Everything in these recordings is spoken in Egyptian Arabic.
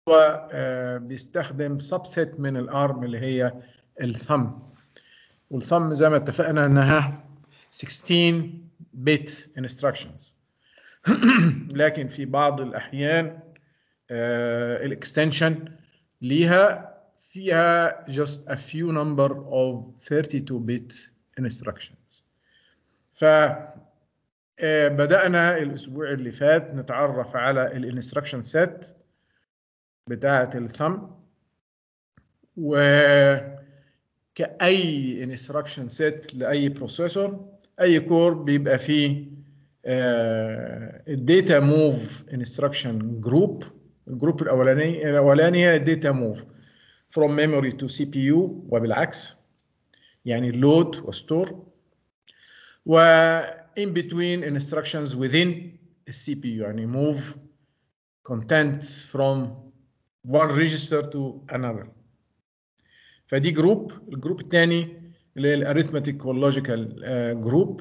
آه، بيستخدم سبسيت من الارم اللي هي الثم والثم زي ما اتفقنا انها 16 بت instructions لكن في بعض الاحيان الاكستنشن ليها فيها just a few number of 32 bit instructions ف آه، بدأنا الأسبوع اللي فات نتعرف على الانستراكشن سيت بتاعة الثم وكأي انستراكشن سيت لأي بروسيسور أي كور بيبقى فيه الداتا موف انستراكشن جروب الجروب الأولاني الأولاني هي الداتا موف from memory to CPU وبالعكس يعني load وستور و in between instructions within the CPU يعني move content from one register to another فدي جروب الجروب الثاني اللي هي الاريثماتيك واللوجيكال جروب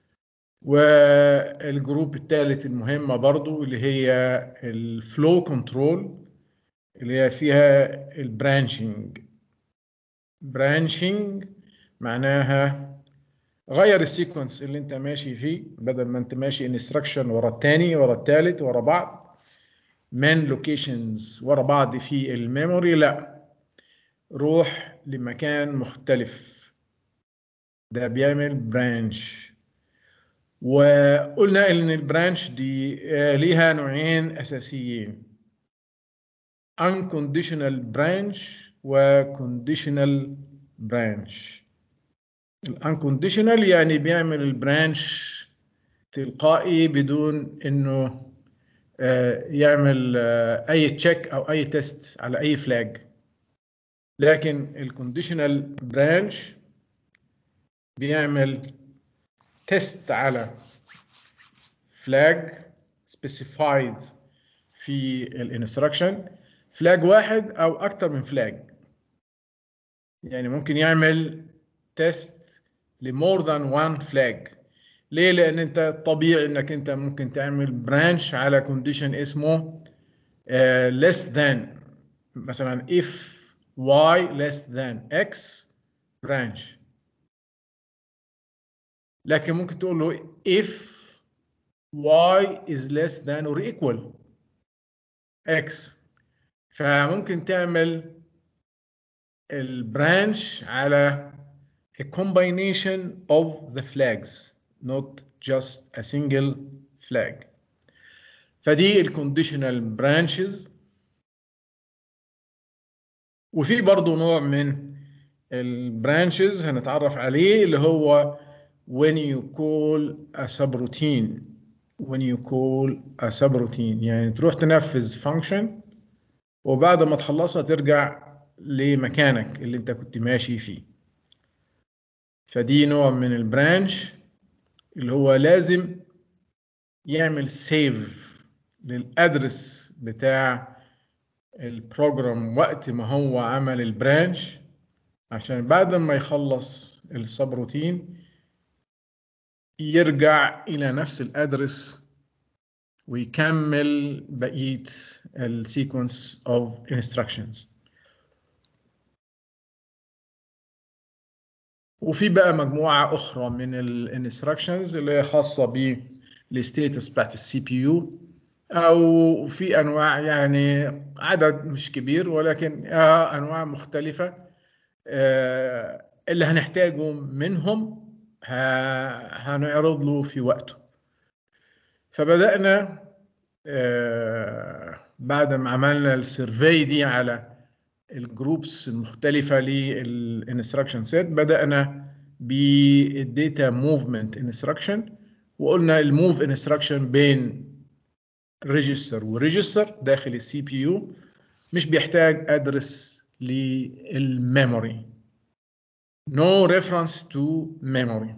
والجروب الثالث المهمه برضو اللي هي الفلو كنترول اللي هي فيها البرانشنج برانشنج معناها غير السيكونس اللي انت ماشي فيه بدل ما انت ماشي انستراكشن ورا الثاني ورا الثالث ورا بعض من لوكيشنز ورا بعض في الميموري لا روح لمكان مختلف ده بيعمل برانش وقلنا ان البرانش دي ليها نوعين اساسيين unconditional branch و conditional branch الانكونديشنال يعني بيعمل البرانش تلقائي بدون انه يعمل اي تشيك او اي تيست على اي فلاج لكن الكونديشنال برانش بيعمل تيست على فلاج سبيسيفايد في الانستراكشن فلاج واحد او اكتر من فلاج يعني ممكن يعمل تيست لمور ذان وان فلاج ليه لان انت طبيعي انك انت ممكن تعمل برانش على كونديشن اسمه uh, less than مثلا if y less than x branch لكن ممكن تقول له if y is less than or equal x فممكن تعمل البرانش على a combination of the flags not just a single flag فدي الكونديشنال برانشز وفي برضه نوع من البرانشز هنتعرف عليه اللي هو when you call a subroutine when you call a subroutine يعني تروح تنفذ function وبعد ما تخلصها ترجع لمكانك اللي انت كنت ماشي فيه فدي نوع من البرانش اللي هو لازم يعمل سيف للادرس بتاع البروجرام وقت ما هو عمل البرانش عشان بعد ما يخلص السبروتين يرجع الى نفس الادرس ويكمل بقيه السيكونس اوف انستراكشنز وفي بقى مجموعه اخرى من الانستراكشنز اللي هي خاصه بالستيتس بتاعت السي بي يو او في انواع يعني عدد مش كبير ولكن انواع مختلفه اللي هنحتاجه منهم هنعرض له في وقته فبدانا بعد ما عملنا السيرفي دي على الجروبس المختلفه للانستراكشن سيت بدانا بالديتا موفمنت انستراكشن وقلنا الموف انستراكشن بين ريجستر وريجستر داخل السي بي يو مش بيحتاج ادرس للميموري no reference to memory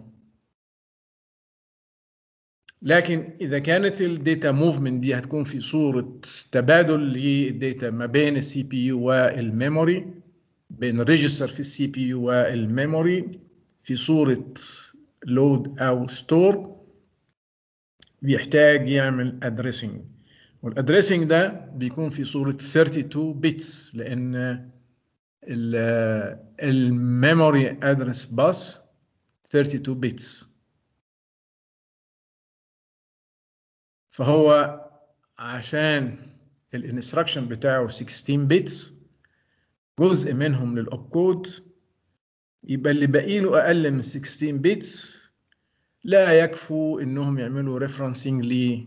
لكن اذا كانت الداتا موفمنت دي هتكون في صوره تبادل للداتا ما بين السي بي يو والميموري بين ريجستر في السي بي يو والميموري في صوره لود او ستور بيحتاج يعمل ادريسنج والادريسنج ده بيكون في صورة 32 بيتس لان الميموري ادرس باس 32 بيتس فهو عشان الانستراكشن بتاعه 16 بيتس جزء منهم للأوبكود يبقى اللي باقي له أقل من 16 بيتس لا يكفوا إنهم يعملوا ريفرنسنج ل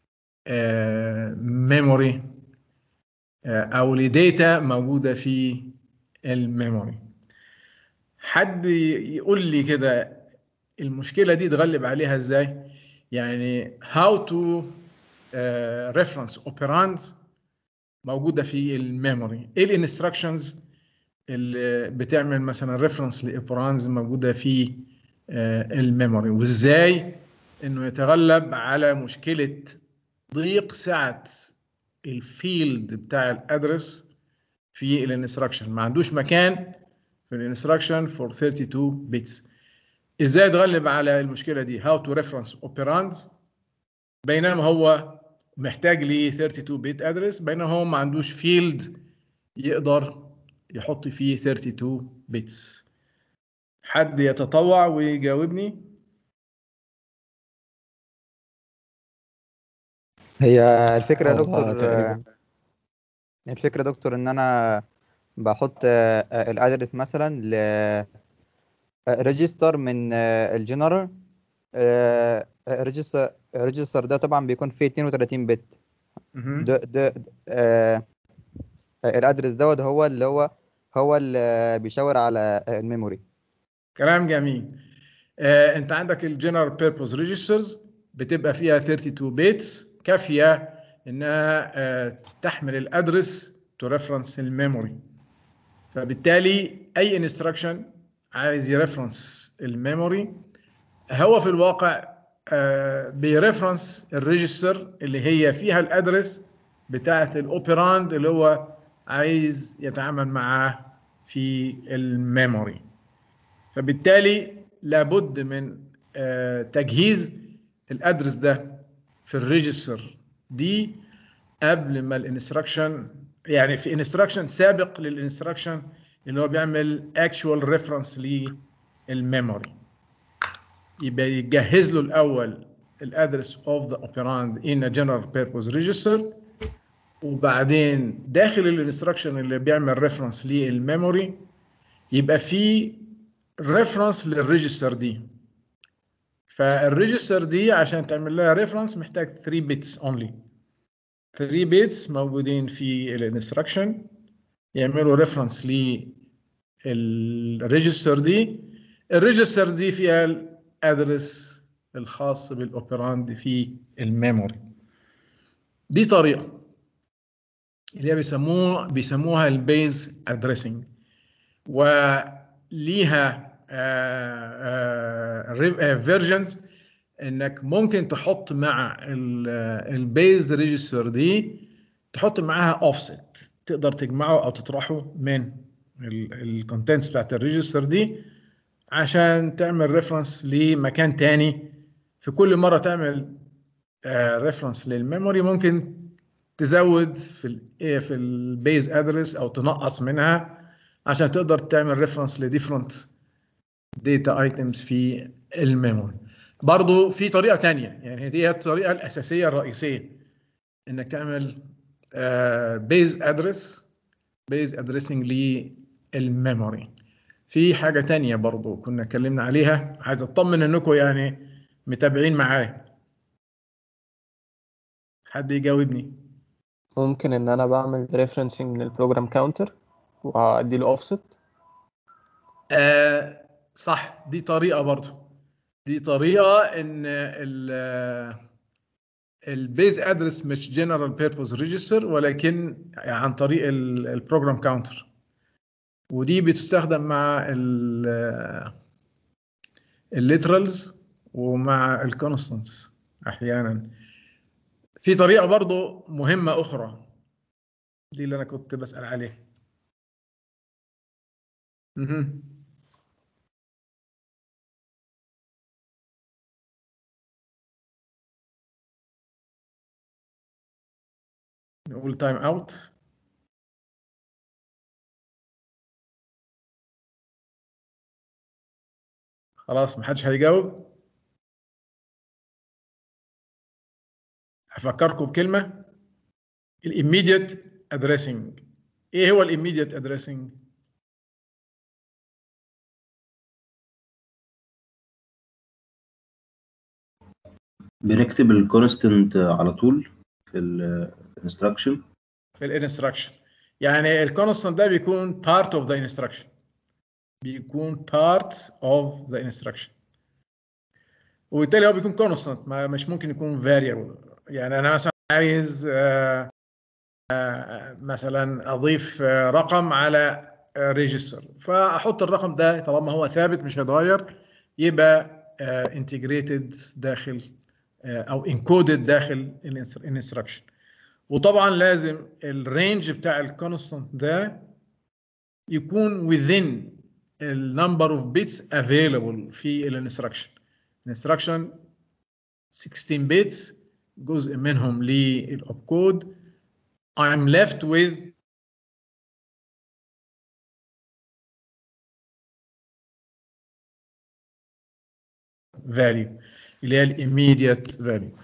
ميموري أو لديتا موجودة في الميموري حد يقول لي كده المشكلة دي اتغلب عليها ازاي؟ يعني how to uh, reference operands موجوده في الميموري ايه الانستراكشنز اللي بتعمل مثلا ريفرنس لاوبرانز موجوده في الميموري وازاي انه يتغلب على مشكله ضيق سعه الفيلد بتاع الادرس في الانستراكشن ما عندوش مكان في الانستراكشن فور 32 بيتس ازاي اتغلب على المشكله دي how to reference operands بينما هو محتاج ليه 32 بيت ادرس بينما هو ما عندوش فيلد يقدر يحط فيه 32 بيتس حد يتطوع ويجاوبني هي الفكرة يا والله دكتور تقريبا. آه، الفكرة يا دكتور إن أنا بحط آه، آه، الأدرس مثلا ل ريجستر من الجنرال ريجستر ريجستر ده طبعا بيكون فيه 32 بت مهم. ده ده آه، الأدرس دوت هو اللي هو هو اللي بيشاور على الميموري كلام جميل آه، انت عندك الجنرال بيربوز ريجسترز بتبقى فيها 32 بيتس كافيه انها آه، تحمل الادرس تو ريفرنس الميموري فبالتالي اي انستراكشن عايز يرفرنس الميموري هو في الواقع آه، بيرفرنس الريجستر اللي هي فيها الادرس بتاعه الاوبراند اللي هو عايز يتعامل معاه في الميموري فبالتالي لابد من آه، تجهيز الادرس ده في الريجستر دي قبل ما الانستراكشن يعني في انستراكشن سابق للانستراكشن اللي هو بيعمل اكشوال ريفرنس للميموري يبقى يجهز له الاول الادرس اوف ذا اوبراند ان ا جنرال بيربوز ريجستر وبعدين داخل الانستراكشن اللي بيعمل ريفرنس للميموري يبقى في ريفرنس للريجستر دي فالريجستر دي عشان تعمل لها ريفرنس محتاج 3 بيتس اونلي 3 بيتس موجودين في الانستراكشن يعملوا ريفرنس للريجستر دي الريجستر دي فيها الادرس الخاص بالاوبراند في الميموري دي طريقه اللي هي بيسموه بيسموها البيز ادريسنج وليها فيرجنز انك ممكن تحط مع البيز ريجستر دي تحط معاها اوفست تقدر تجمعه او تطرحه من الكونتنتس بتاعت الريجستر دي عشان تعمل ريفرنس لمكان تاني في كل مره تعمل ريفرنس للميموري ممكن تزود في ال في البيز ادرس او تنقص منها عشان تقدر تعمل ريفرنس لديفرنت داتا ايتمز في الميموري برضو في طريقه تانية يعني دي هي الطريقه الاساسيه الرئيسيه انك تعمل بيز ادرس بيز ادريسنج للميموري في حاجه تانية برضو كنا اتكلمنا عليها عايز اطمن انكم يعني متابعين معايا حد يجاوبني ممكن ان انا بعمل ريفرنسنج من البروجرام كاونتر وادي له اوفست آه صح دي طريقه برضو دي طريقه ان ال البيز ادرس مش جنرال بيربوز ريجستر ولكن عن طريق البروجرام كاونتر ودي بتستخدم مع الليترالز ومع الكونستانتس احيانا في طريقه برضو مهمه اخرى دي اللي انا كنت بسال عليها مهم. نقول تايم اوت خلاص محدش هيجاوب هفكركم بكلمة الإيميديت addressing إيه هو الإيميديت addressing؟ بنكتب الكونستنت على طول في الانستراكشن في الانستراكشن يعني الكونستنت ده بيكون part of the instruction بيكون part of the instruction وبالتالي هو بيكون كونستنت ما مش ممكن يكون variable يعني انا مثلا عايز آه، آه، مثلا اضيف آه، رقم على ريجستر فاحط الرقم ده طالما هو ثابت مش هيتغير يبقى انتجريتد داخل آه، او انكودد داخل الانستراكشن وطبعا لازم الرينج بتاع الكونستانت ده يكون within النمبر اوف بيتس available في الانستراكشن الانستراكشن 16 بيتس جزء منهم للاوبكود I'm left with value اللي هي immediate value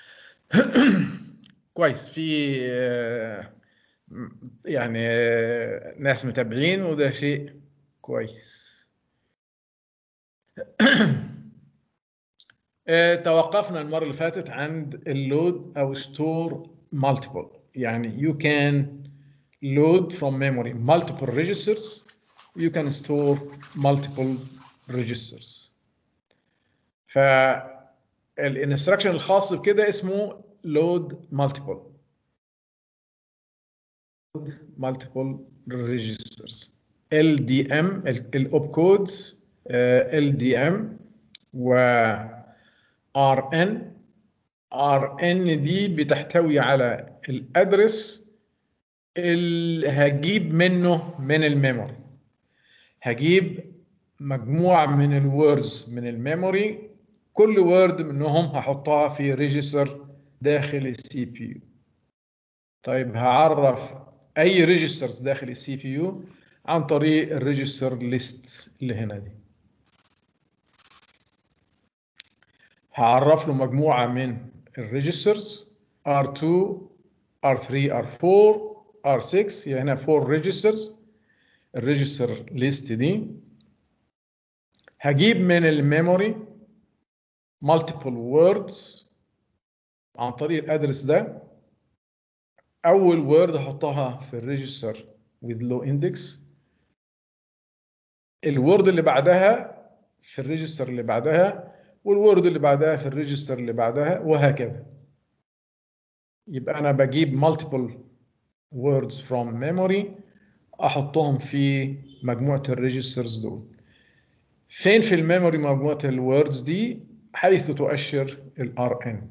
كويس في آه، م- يعني آه، ناس متابعين وده شيء كويس آه، توقفنا المرة اللي فاتت عند اللود أو store multiple يعني you can load from memory multiple registers you can store multiple registers فالانستراكشن الخاص بكده اسمه load multiple multiple registers LDM الاوب كود LDM و RN RN دي بتحتوي على الادرس اللي هجيب منه من الميموري هجيب مجموعة من الوردز من الميموري كل وورد منهم هحطها في ريجستر داخل السي بي يو طيب هعرف اي ريجسترز داخل السي بي يو عن طريق الريجستر ليست اللي هنا دي هعرف له مجموعة من الريجسترز R2 R3 R4 R6 هي هنا 4 ريجسترز الريجستر ليست دي هجيب من الميموري multiple words عن طريق الادرس ده اول وورد احطها في الريجستر with low index الوورد اللي بعدها في الريجستر اللي بعدها والوورد اللي بعدها في الريجستر اللي بعدها وهكذا يبقى انا بجيب multiple words from memory احطهم في مجموعه الريجسترز دول فين في الميموري مجموعه الوردز دي حيث تؤشر الار ان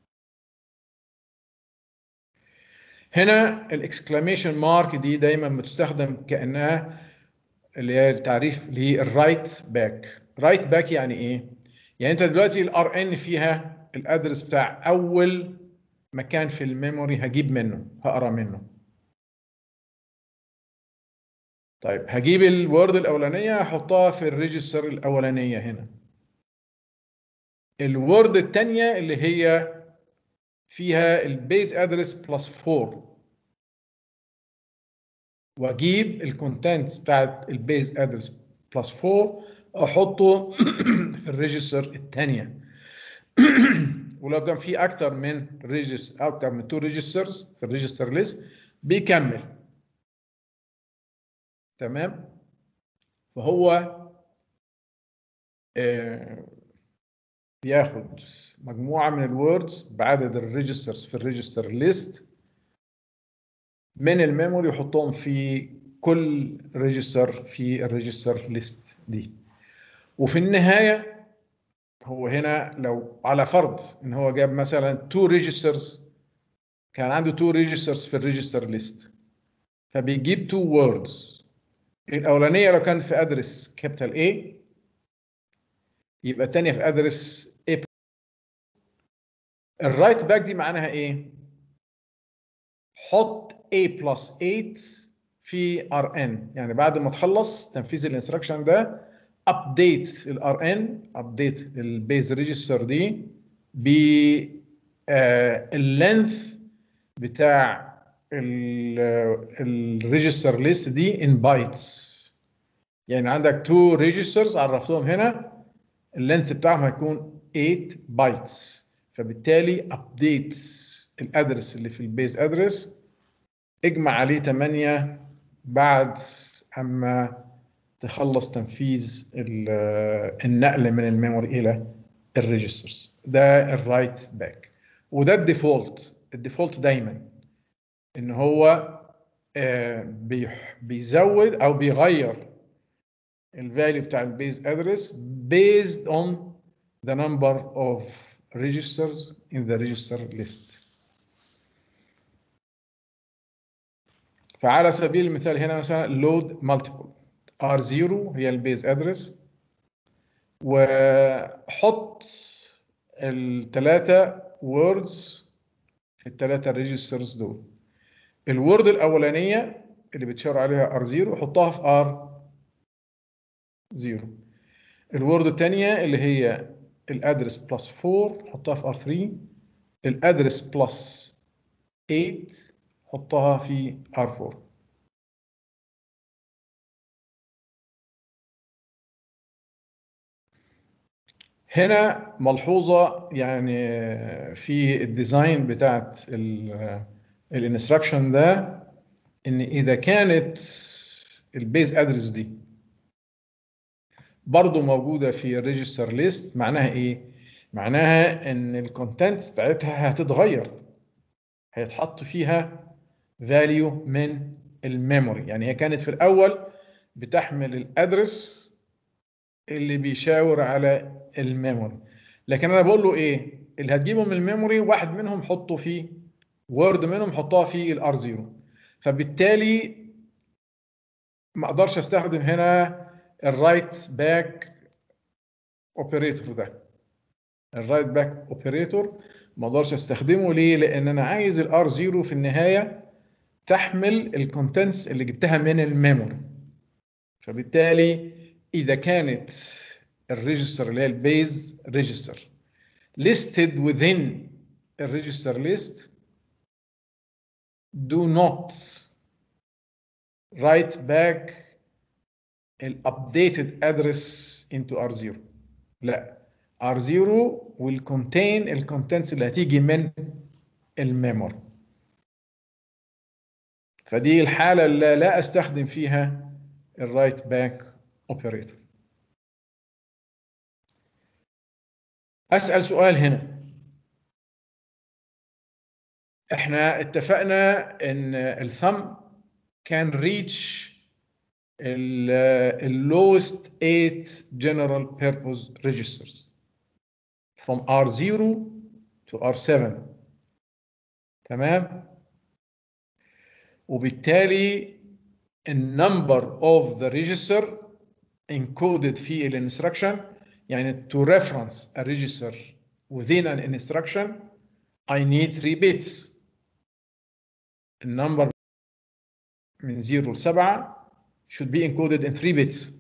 هنا الاكسكلاميشن مارك دي دايما بتستخدم كانها اللي هي التعريف للرايت باك رايت باك يعني ايه يعني انت دلوقتي الار ان فيها الادرس بتاع اول مكان في الميموري هجيب منه هقرا منه طيب هجيب الوورد الاولانيه هحطها في الريجستر الاولانيه هنا الوورد الثانيه اللي هي فيها البيز ادرس بلس 4 واجيب الكونتنتس بتاعت البيز ادرس بلس 4 احطه في الريجستر الثانيه ولو كان في اكتر من ريجستر اكتر من تو ريجسترز في الريجستر ليست بيكمل تمام فهو آه بياخد مجموعه من الوردز بعدد الريجسترز في الريجستر ليست من الميموري يحطهم في كل ريجستر في الريجستر ليست دي وفي النهايه هو هنا لو على فرض ان هو جاب مثلا تو ريجسترز كان عنده تو ريجسترز في الريجستر ليست فبيجيب تو ووردز الاولانيه لو كانت في ادرس كابيتال A يبقى الثانيه في ادرس A الرايت باك دي معناها ايه حط a plus 8 في rn يعني بعد ما تخلص تنفيذ الانستراكشن ده ابديت الار ان ابديت البيز ريجستر دي ب اللينث بتاع الريجستر ليست دي ان بايتس يعني عندك تو ريجسترز عرفتهم هنا اللينث بتاعهم هيكون 8 بايتس فبالتالي ابديت الادرس اللي في البيز ادرس اجمع عليه 8 بعد اما تخلص تنفيذ النقل من الميموري الى الريجسترز ده الرايت باك وده الديفولت الديفولت دايما ان هو بيزود او بيغير الفاليو بتاع البيز ادرس based on the number of registers in the register list فعلى سبيل المثال هنا مثلا load multiple R0 هي البيز ادرس وحط الثلاثة ووردز في الثلاثة ريجسترز دول الوورد الأولانية اللي بتشاور عليها R0 حطها في R0 الوورد الثانية اللي هي الادرس بلس 4 حطها في R3 الادرس بلس 8 حطها في R4 هنا ملحوظة يعني في الديزاين بتاعت الانستراكشن ده ان اذا كانت البيز ادرس دي برضو موجودة في الريجستر ليست معناها ايه؟ معناها ان الكونتنتس بتاعتها هتتغير هيتحط فيها فاليو من الميموري يعني هي كانت في الاول بتحمل الادرس اللي بيشاور على الميموري لكن انا بقول له ايه اللي هتجيبه من الميموري واحد منهم حطه في وورد منهم حطها في الار 0 فبالتالي ما اقدرش استخدم هنا الرايت باك اوبريتور ده الرايت باك اوبريتور ما اقدرش استخدمه ليه لان انا عايز الار 0 في النهايه تحمل الكونتنتس اللي جبتها من الميموري فبالتالي اذا كانت الريجستر اللي هي البيز ريجستر listed within الريجستر list do not write back الابديتد ادرس into R0 لا R0 will contain الكونتنتس اللي هتيجي من الميموري فدي الحالة اللي لا استخدم فيها الرايت باك اوبريتور اسال سؤال هنا احنا اتفقنا ان الثم كان ريتش ال lowest 8 general purpose registers from R0 to R7 تمام وبالتالي النمبر of the register encoded في الانستراكشن يعني to reference a register within an instruction I need 3 bits النمبر من 0 ل 7 should be encoded in 3 bits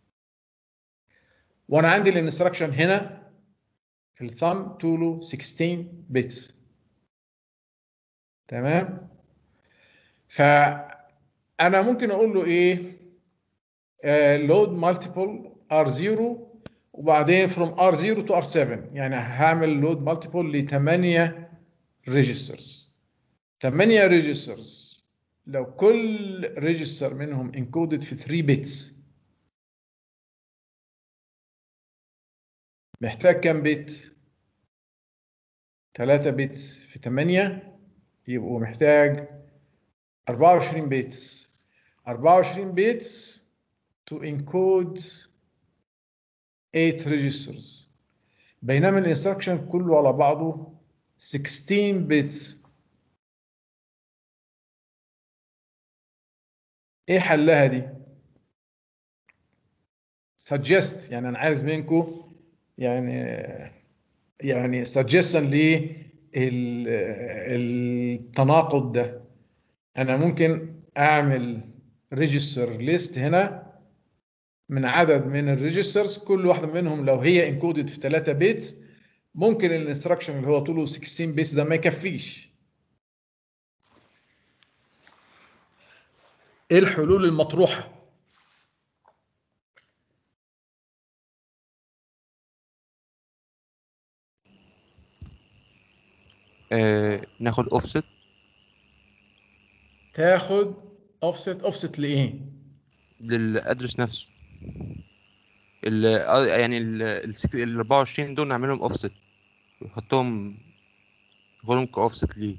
وانا عندي الانستراكشن هنا في الثumb طوله 16 bits تمام فانا ممكن اقول له ايه لود مالتيبل R0 وبعدين from R0 to R7 يعني هعمل لود مالتيبل ل 8 ريجسترز 8 ريجسترز لو كل ريجستر منهم انكودد في 3 بيتس محتاج كام بيت 3 بيتس في 8 يبقوا محتاج 24 بيتس 24 بيتس to encode 8 registers بينما الانستراكشن كله على بعضه 16 بيتس ايه حلها دي suggest يعني انا عايز منكم يعني يعني suggestion للتناقض ده انا ممكن اعمل ريجستر ليست هنا من عدد من الريجسترز كل واحده منهم لو هي انكودد في 3 بيتس ممكن الانستراكشن اللي هو طوله 16 بيتس ده ما يكفيش ايه الحلول المطروحه آه ناخد اوفست تاخد اوفست اوفست لايه للادرس نفسه ال آه، يعني ال ال 24 دول نعملهم اوفست نحطهم ناخدهم كاوفست ليه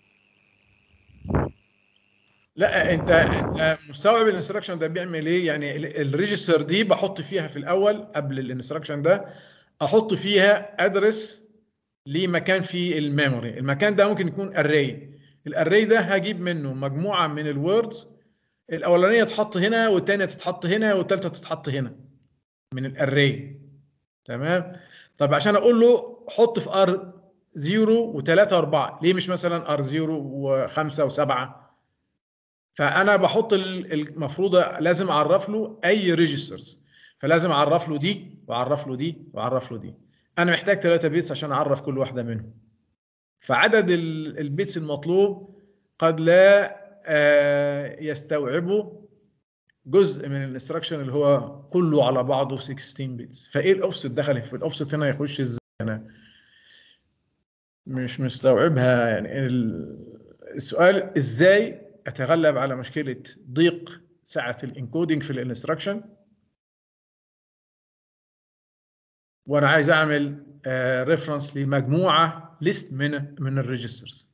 لا انت انت مستوعب الانستراكشن ده بيعمل ايه يعني الريجستر دي بحط فيها في الاول قبل الانستراكشن ده احط فيها ادرس لمكان في الميموري المكان ده ممكن يكون اري الاري ده هجيب منه مجموعه من الوردز الاولانيه تتحط هنا والثانيه تتحط هنا والثالثه تتحط هنا من الاري تمام طب عشان اقول له حط في ار 0 و3 و4 ليه مش مثلا ار 0 و5 و7 فانا بحط ال- المفروض لازم اعرف له اي ريجسترز فلازم اعرف له دي واعرف له دي واعرف له دي انا محتاج 3 بيتس عشان اعرف كل واحده منهم فعدد ال- البيتس المطلوب قد لا آه، يستوعبه جزء من الانستراكشن اللي هو كله على بعضه 16 بيتس فايه الاوفست دخل في الاوفست هنا يخش ازاي انا مش مستوعبها يعني ال- السؤال ازاي اتغلب على مشكله ضيق سعه الانكودنج في الانستراكشن وانا عايز اعمل ريفرنس لمجموعه ليست من من الريجسترز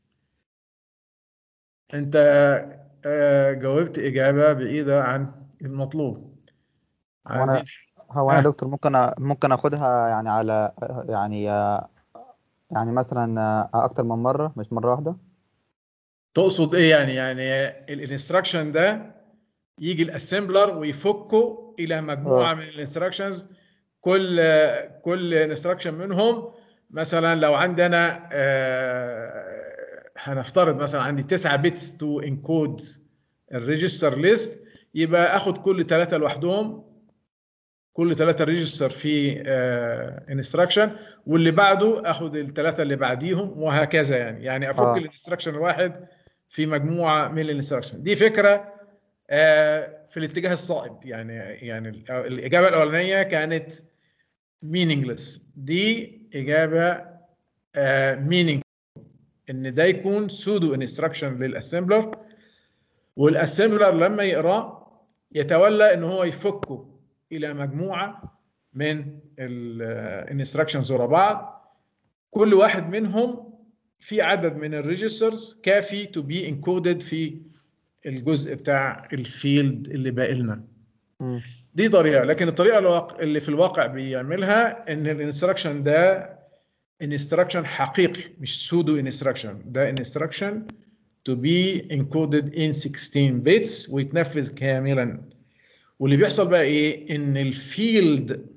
انت آه، جاوبت اجابه بعيده عن المطلوب هو أنا- عايزين هو انا آه. يا دكتور ممكن أ- ممكن اخدها يعني على يعني يعني مثلا اكتر من مره مش مره واحده تقصد ايه يعني يعني الانستراكشن ده يجي الاسمبلر ويفكه الى مجموعه آه. من الانستراكشنز كل كل انستراكشن منهم مثلا لو عندنا آه، هنفترض مثلا عندي 9 بيتس تو انكود الريجستر ليست يبقى اخد كل ثلاثه لوحدهم كل ثلاثه ريجستر في انستراكشن واللي بعده اخد الثلاثه اللي بعديهم وهكذا يعني يعني افك آه. الانستراكشن الواحد في مجموعه من الانستراكشن دي فكره آه، في الاتجاه الصائب يعني يعني ال- الاجابه الاولانيه كانت meaningless دي اجابه مينينج ان ده يكون سودو انستراكشن للاسمبلر والاسمبلر لما يقراه يتولى ان هو يفكه الى مجموعه من الانستراكشنز ورا بعض كل واحد منهم في عدد من الريجسترز كافي تو بي انكودد في الجزء بتاع الفيلد اللي باقي لنا مم. دي طريقه لكن الطريقه الواق- اللي في الواقع بيعملها ان الانستراكشن ده انستراكشن حقيقي مش سودو انستراكشن ده انستراكشن to be encoded in 16 bits ويتنفذ كاملا واللي بيحصل بقى ايه ان الفيلد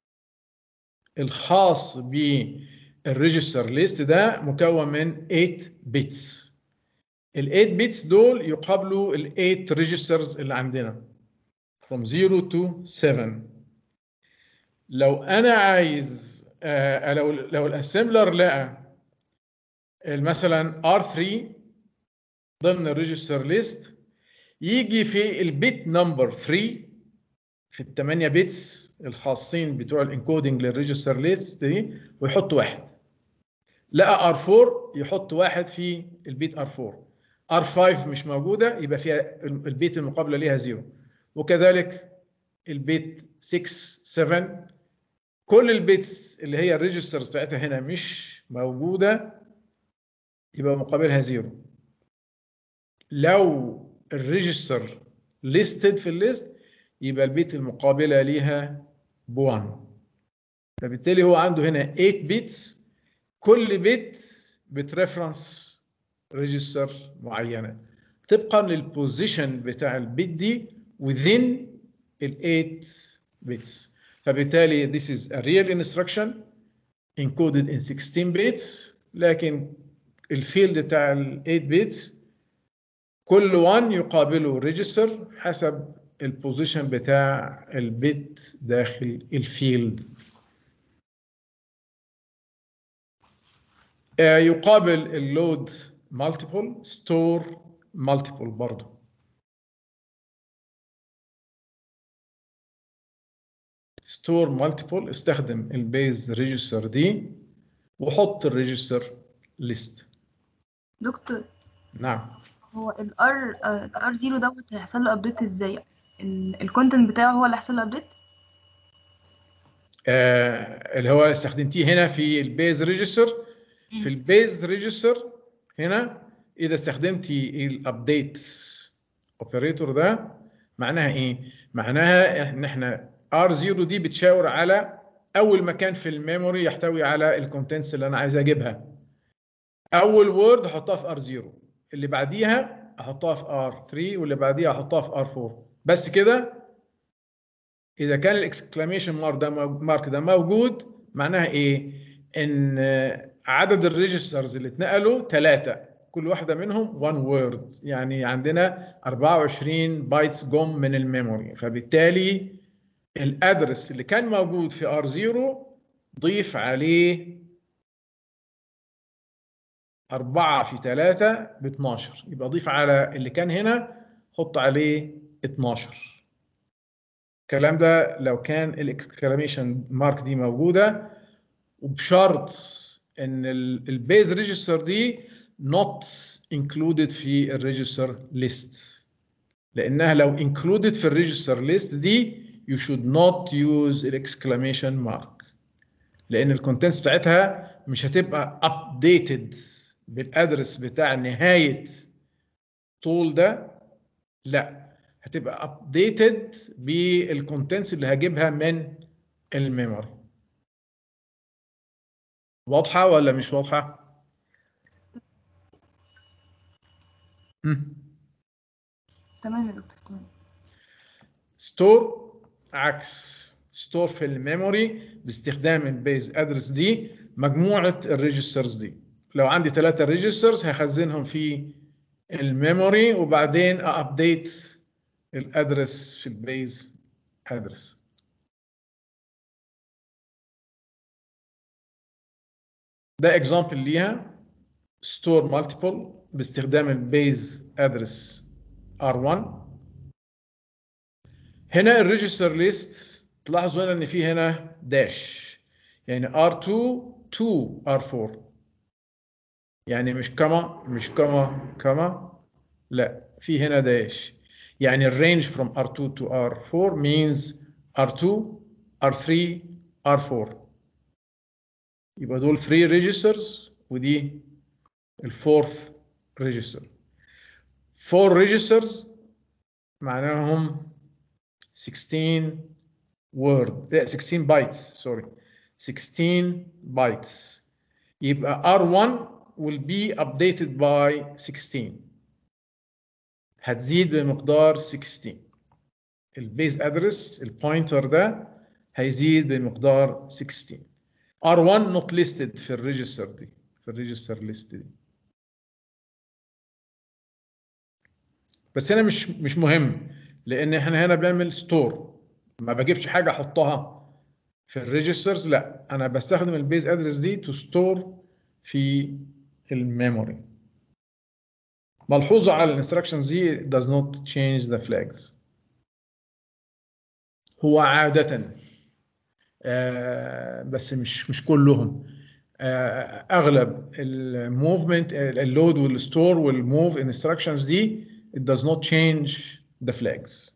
الخاص بالريجستر ليست ده مكون من 8 بيتس ال 8 بيتس دول يقابلوا ال 8 ريجسترز اللي عندنا from 0 to 7 لو انا عايز آه لو لو الاسمبلر لقى مثلا R3 ضمن الريجستر ليست يجي في البيت نمبر 3 في الثمانية بيتس الخاصين بتوع الانكودنج للريجستر ليست دي ويحط واحد لقى R4 يحط واحد في البيت R4 R5 مش موجودة يبقى فيها البيت المقابلة ليها زيرو وكذلك البيت 6 7 كل البيتس اللي هي الريجسترز بتاعتها هنا مش موجودة يبقى مقابلها زيرو لو الريجستر ليستد في الليست يبقى البيت المقابلة ليها بوان فبالتالي هو عنده هنا 8 بيتس كل بيت بتريفرنس ريجستر معينة طبقا للبوزيشن بتاع البيت دي within ال 8 bits فبالتالي this is a real instruction encoded in 16 bits لكن الفيلد بتاع ال 8 bits كل 1 يقابله ريجستر حسب البوزيشن بتاع البت داخل الفيلد آه، يقابل اللود مالتيبل ستور مالتيبل برضه ستور مالتيبل استخدم البيز ريجستر دي وحط الريجستر ليست دكتور نعم هو الار الار زيرو دوت هيحصل له ابديت ازاي الكونتنت بتاعه هو اللي هيحصل له ابديت آه اللي هو استخدمتيه هنا في البيز ريجستر في البيز ريجستر هنا اذا استخدمتي الابديت اوبريتور ده معناها ايه معناها ان احنا ار0 دي بتشاور على اول مكان في الميموري يحتوي على الكونتنتس اللي انا عايز اجيبها اول وورد احطها في ار0 اللي بعديها احطها في ار3 واللي بعديها احطها في ار4 بس كده اذا كان الاكسكلاميشن مارك ده مارك ده موجود معناها ايه ان عدد الريجسترز اللي اتنقلوا ثلاثة كل واحدة منهم 1 وورد يعني عندنا 24 بايتس جم من الميموري فبالتالي الادرس اللي كان موجود في ار0 ضيف عليه 4 في 3 ب 12 يبقى ضيف على اللي كان هنا حط عليه 12 الكلام ده لو كان الاكسكلاميشن مارك دي موجوده وبشرط ان البيز ريجستر دي not included في الريجستر ليست لانها لو included في الريجستر ليست دي you should not use الاكسكلاميشن مارك لان الكونتنتس بتاعتها مش هتبقى updated بالادرس بتاع نهايه طول ده لا هتبقى updated بالكونتنتس اللي هجيبها من الميموري واضحه ولا مش واضحه مم. تمام يا دكتور تمام ستور عكس ستور في الميموري باستخدام البيز ادرس دي مجموعه الريجسترز دي لو عندي ثلاثه ريجسترز هخزنهم في الميموري وبعدين ابديت الادرس في البيز ادرس ده اكزامبل ليها ستور مالتيبل باستخدام البيز ادرس R1 هنا الريجستر ليست تلاحظوا هنا ان في هنا داش يعني R2 2 R4 يعني مش كما مش كما كما لا في هنا داش يعني الرينج from R2 to R4 means R2 R3 R4 يبقى دول 3 registers ودي الفورث register 4 registers معناهم 16 word لا 16 bytes سوري 16 bytes يبقى R1 will be updated by 16 هتزيد بمقدار 16 البيز ادرس البوينتر ده هيزيد بمقدار 16 R1 not listed في الريجستر دي في الريجستر ليست دي بس هنا مش مش مهم لان احنا هنا بنعمل ستور ما بجيبش حاجه احطها في الريجسترز لا انا بستخدم البيز ادرس دي تو ستور في الميموري ملحوظه على الانستراكشنز دي does not change the flags هو عاده آه بس مش مش كلهم آه اغلب الموفمنت اللود والستور والموف انستراكشنز دي it does not change the flags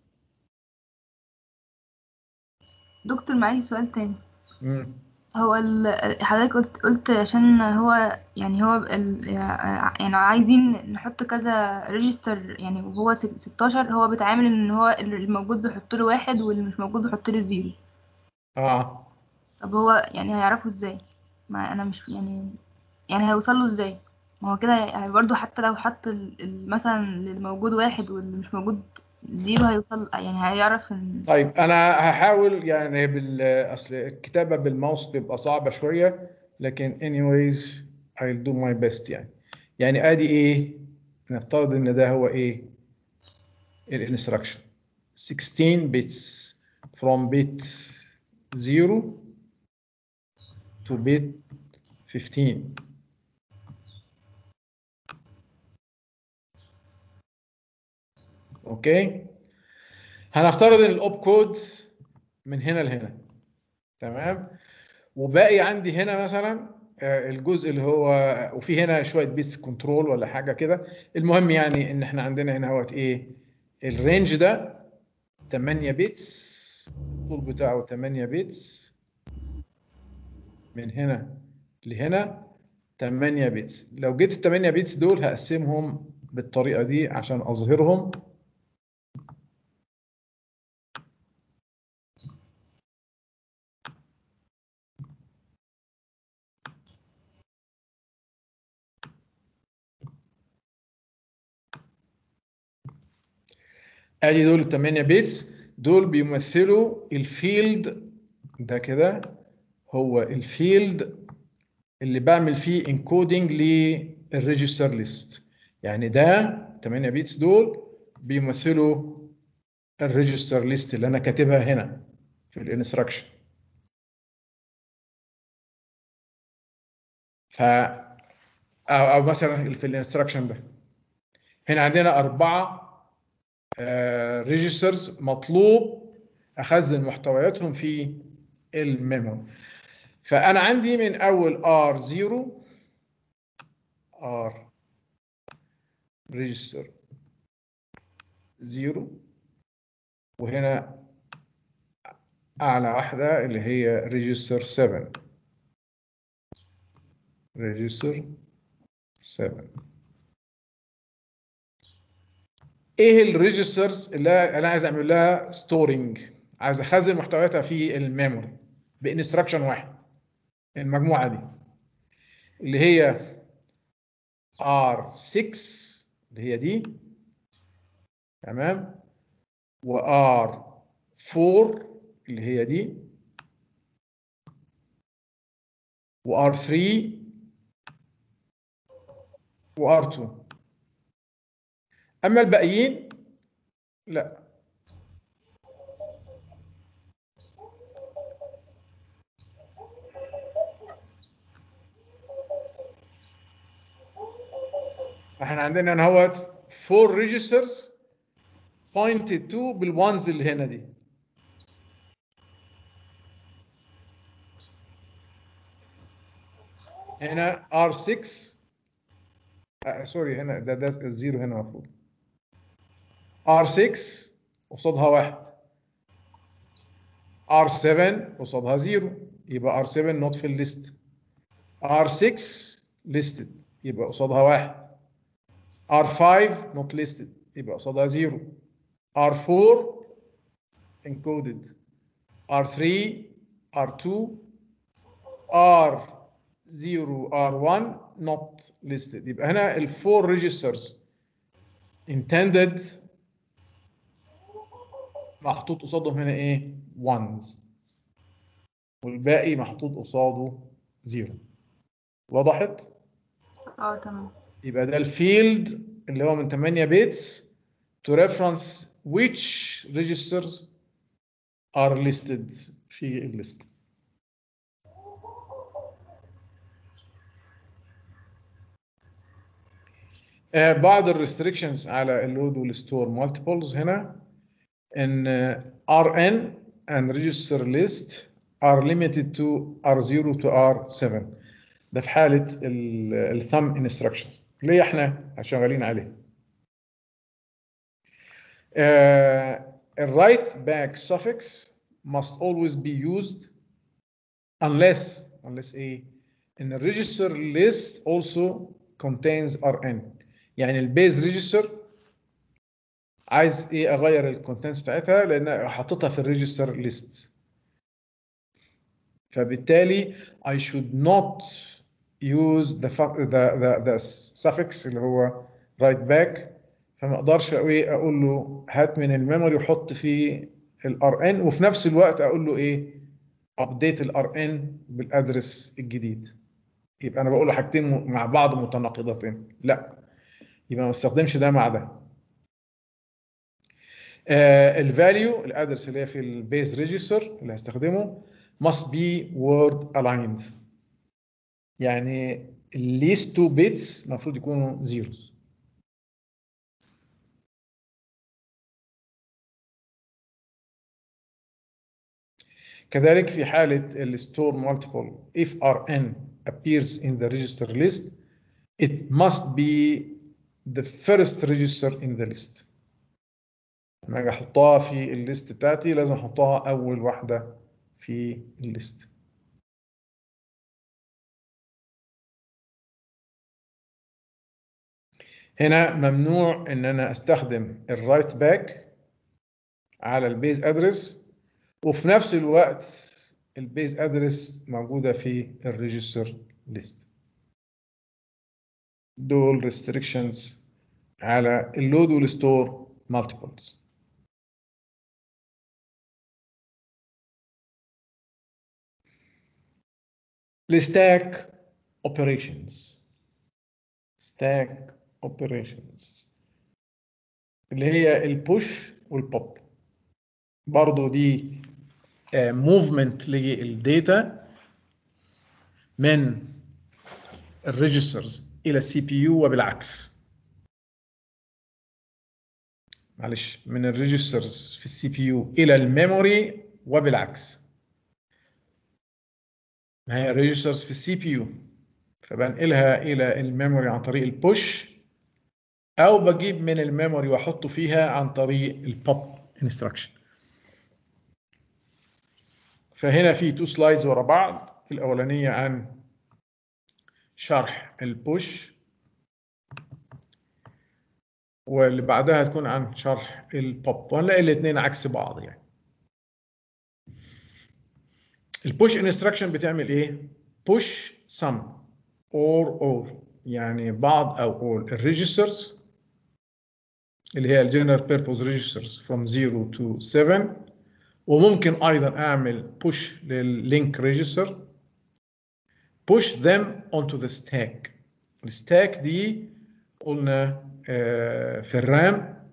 دكتور معايا سؤال تاني مم. هو ال- حضرتك قلت قلت عشان هو يعني هو ال- يعني عايزين نحط كذا ريجستر يعني وهو ست- 16 هو بيتعامل ان هو الموجود بيحط له واحد واللي مش موجود بيحط له زيرو اه طب هو يعني هيعرفوا ازاي ما انا مش يعني يعني هيوصل له ازاي ما هو كده يعني برضو حتى لو حط ال- ال- مثلا اللي موجود واحد واللي مش موجود زيرو هيوصل يعني هيعرف ان طيب انا هحاول يعني بال اصل الكتابه بالماوس بيبقى صعبه شويه لكن anyways I'll do my best يعني يعني ادي ايه نفترض ان ده هو ايه الانستراكشن 16 bits from bit 0 to bit 15 اوكي هنفترض ان الاوب كود من هنا لهنا تمام وباقي عندي هنا مثلا آه، الجزء اللي هو وفي هنا شويه بيتس كنترول ولا حاجه كده المهم يعني ان احنا عندنا هنا اهوت ايه الرينج ده 8 بيتس الطول بتاعه 8 بيتس من هنا لهنا 8 بيتس لو جيت ال 8 بيتس دول هقسمهم بالطريقه دي عشان اظهرهم ادي دول 8 بيتس دول بيمثلوا الفيلد ده كده هو الفيلد اللي بعمل فيه انكودنج للريجستر ليست يعني ده 8 بيتس دول بيمثلوا الريجستر ليست اللي انا كاتبها هنا في الانستراكشن ف او او مثلا في الانستراكشن ده هنا عندنا اربعه ريجسترز مطلوب اخزن محتوياتهم في الميموري فانا عندي من اول R0 R ريجستر 0 وهنا اعلى واحده اللي هي ريجستر 7 ريجستر 7 ايه الريجسترز اللي انا عايز اعمل لها ستورنج عايز اخزن محتوياتها في الميموري بانستراكشن واحد المجموعه دي اللي هي R6 اللي هي دي تمام و R4 اللي هي دي و R3 و R2 اما الباقيين لا احنا عندنا هنا اهوت 4 ريجسترز pointed to بالوانز اللي هنا دي هنا R6 آه سوري هنا ده ده الزيرو هنا المفروض R6 قصادها واحد R7 قصادها زيرو يبقى R7 نوت في الليست R6 listed يبقى قصادها واحد R5 not listed يبقى قصادها زيرو R4 encoded R3 R2 R0 R1 not listed يبقى هنا الفور registers intended محطوط قصادهم هنا ايه ones والباقي محطوط قصاده زيرو وضحت اه تمام يبقى ده الفيلد اللي هو من 8 بيتس to reference which registers are listed في الليست آه، بعض الريستريكشنز على اللود والستور مالتيبلز هنا ان آه، rn and register list are limited to r0 to r7 ده في حالة الثم انستراكشن اللي احنا شغالين عليه الرايت باك suffix must always be used unless unless ايه ان الريجستر list also contains rn يعني البيز ريجستر عايز ايه اغير الكونتنتس بتاعتها لان حاططها في الريجستر ليست فبالتالي I should not use the fu- the the, the suffix اللي هو write back فما اقدرش ايه اقول له هات من الميموري وحط فيه الار ان وفي نفس الوقت اقول له ايه ابديت الار ان بالادرس الجديد يبقى انا بقول له حاجتين م- مع بعض متناقضتين لا يبقى ما استخدمش ده مع ده الفاليو الادرس اللي هي في البيز ريجستر اللي هستخدمه must be word aligned يعني least two bits المفروض يكونوا zeros كذلك في حالة ال store multiple if rn appears in the register list it must be the first register in the list لما اجي احطها في الليست بتاعتي لازم احطها اول واحدة في الليست هنا ممنوع ان انا استخدم الرايت باك على البيز ادرس وفي نفس الوقت البيز ادرس موجوده في الريجستر ليست دول ريستريكشنز على اللود والستور مالتيبلز الستاك اوبريشنز ستاك اوبريشنز اللي هي البوش والبوب برضو دي موفمنت للداتا من الريجسترز الى السي بي يو وبالعكس معلش من الريجسترز في السي بي يو الى الميموري وبالعكس ما هي الريجسترز في السي بي يو فبنقلها الى الميموري عن طريق البوش او بجيب من الميموري واحطه فيها عن طريق البوب انستراكشن فهنا في تو سلايدز ورا بعض الاولانيه عن شرح البوش واللي بعدها تكون عن شرح البوب وهنلاقي الاثنين عكس بعض يعني البوش انستراكشن بتعمل ايه push some or all يعني بعض او all الريجسترز اللي هي الجنرال بيربوز ريجسترز from 0 to 7 وممكن ايضا اعمل push لللينك ريجستر push them onto the stack الستاك دي قلنا في الرام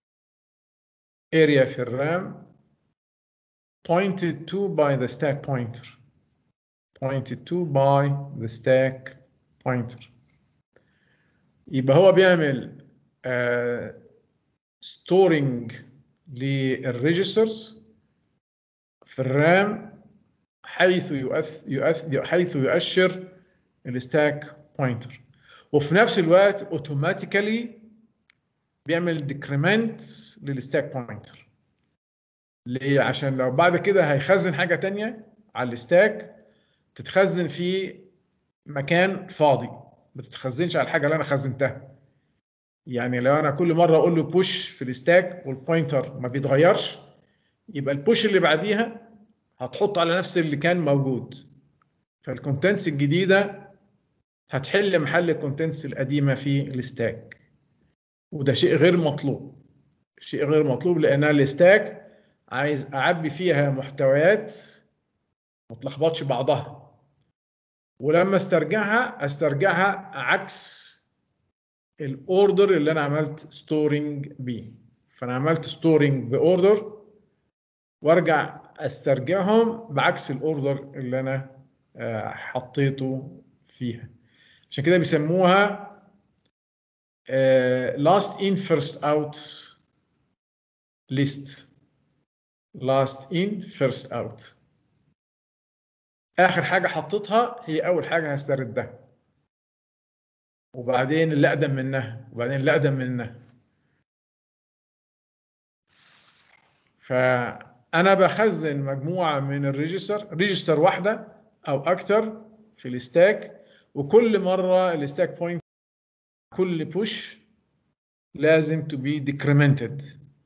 area في الرام pointed to by the stack pointer pointed to by the stack pointer يبقى هو بيعمل uh, storing للريجسترز في الرام حيث يؤث يؤث حيث يؤشر الستاك بوينتر وفي نفس الوقت اوتوماتيكالي بيعمل ديكريمنت للستاك بوينتر ليه عشان لو بعد كده هيخزن حاجه تانية على الستاك تتخزن في مكان فاضي ما تتخزنش على الحاجه اللي انا خزنتها يعني لو انا كل مره اقول له بوش في الستاك والبوينتر ما بيتغيرش يبقى البوش اللي بعديها هتحط على نفس اللي كان موجود فالكونتنتس الجديده هتحل محل الكونتنتس القديمه في الستاك وده شيء غير مطلوب شيء غير مطلوب لان الستاك عايز اعبي فيها محتويات ما تلخبطش بعضها ولما استرجعها استرجعها عكس الاوردر اللي انا عملت ستورنج بيه فانا عملت ستورنج باوردر وارجع استرجعهم بعكس الاوردر اللي انا حطيته فيها عشان كده بيسموها last in first out list last in first out اخر حاجه حطيتها هي اول حاجه هستردها وبعدين اللي اقدم منها وبعدين اللي اقدم منها فانا بخزن مجموعه من الريجستر ريجستر واحده او اكتر في الستاك وكل مره الستاك بوينت كل بوش لازم to be decremented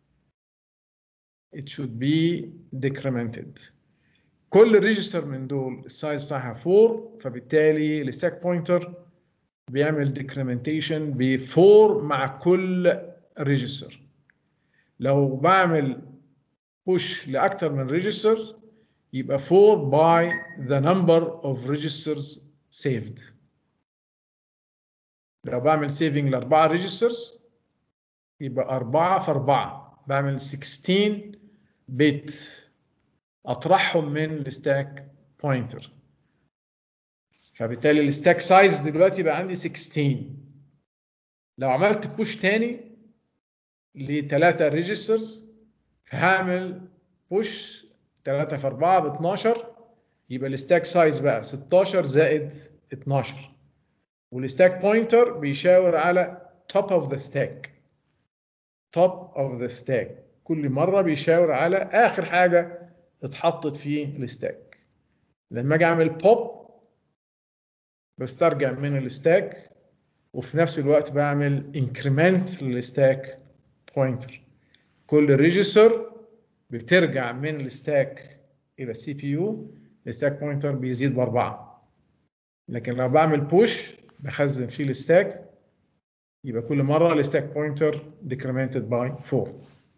it should be decremented كل ريجستر من دول السايز بتاعها 4 فبالتالي الستاك بوينتر بيعمل decrementation ب 4 مع كل ريجستر لو بعمل push لاكثر من ريجستر يبقى 4 by the number of registers saved لو بعمل سيفنج لاربعه ريجسترز يبقى 4 في 4 بعمل 16 بت اطرحهم من الستاك بوينتر فبالتالي الستاك سايز دلوقتي بقى عندي 16 لو عملت بوش تاني لثلاثة ريجسترز فهعمل بوش 3 في 4 ب 12 يبقى الستاك سايز بقى 16 زائد 12 والستاك بوينتر بيشاور على top of the stack top of the stack كل مرة بيشاور على آخر حاجة اتحطت في الستاك لما اجي اعمل بوب بسترجع من الستاك وفي نفس الوقت بعمل انكريمنت للستاك بوينتر كل ريجستر بترجع من الستاك الى السي بي يو الستاك بوينتر بيزيد باربعه لكن لو بعمل بوش بخزن فيه الستاك يبقى كل مره الستاك بوينتر decremented by 4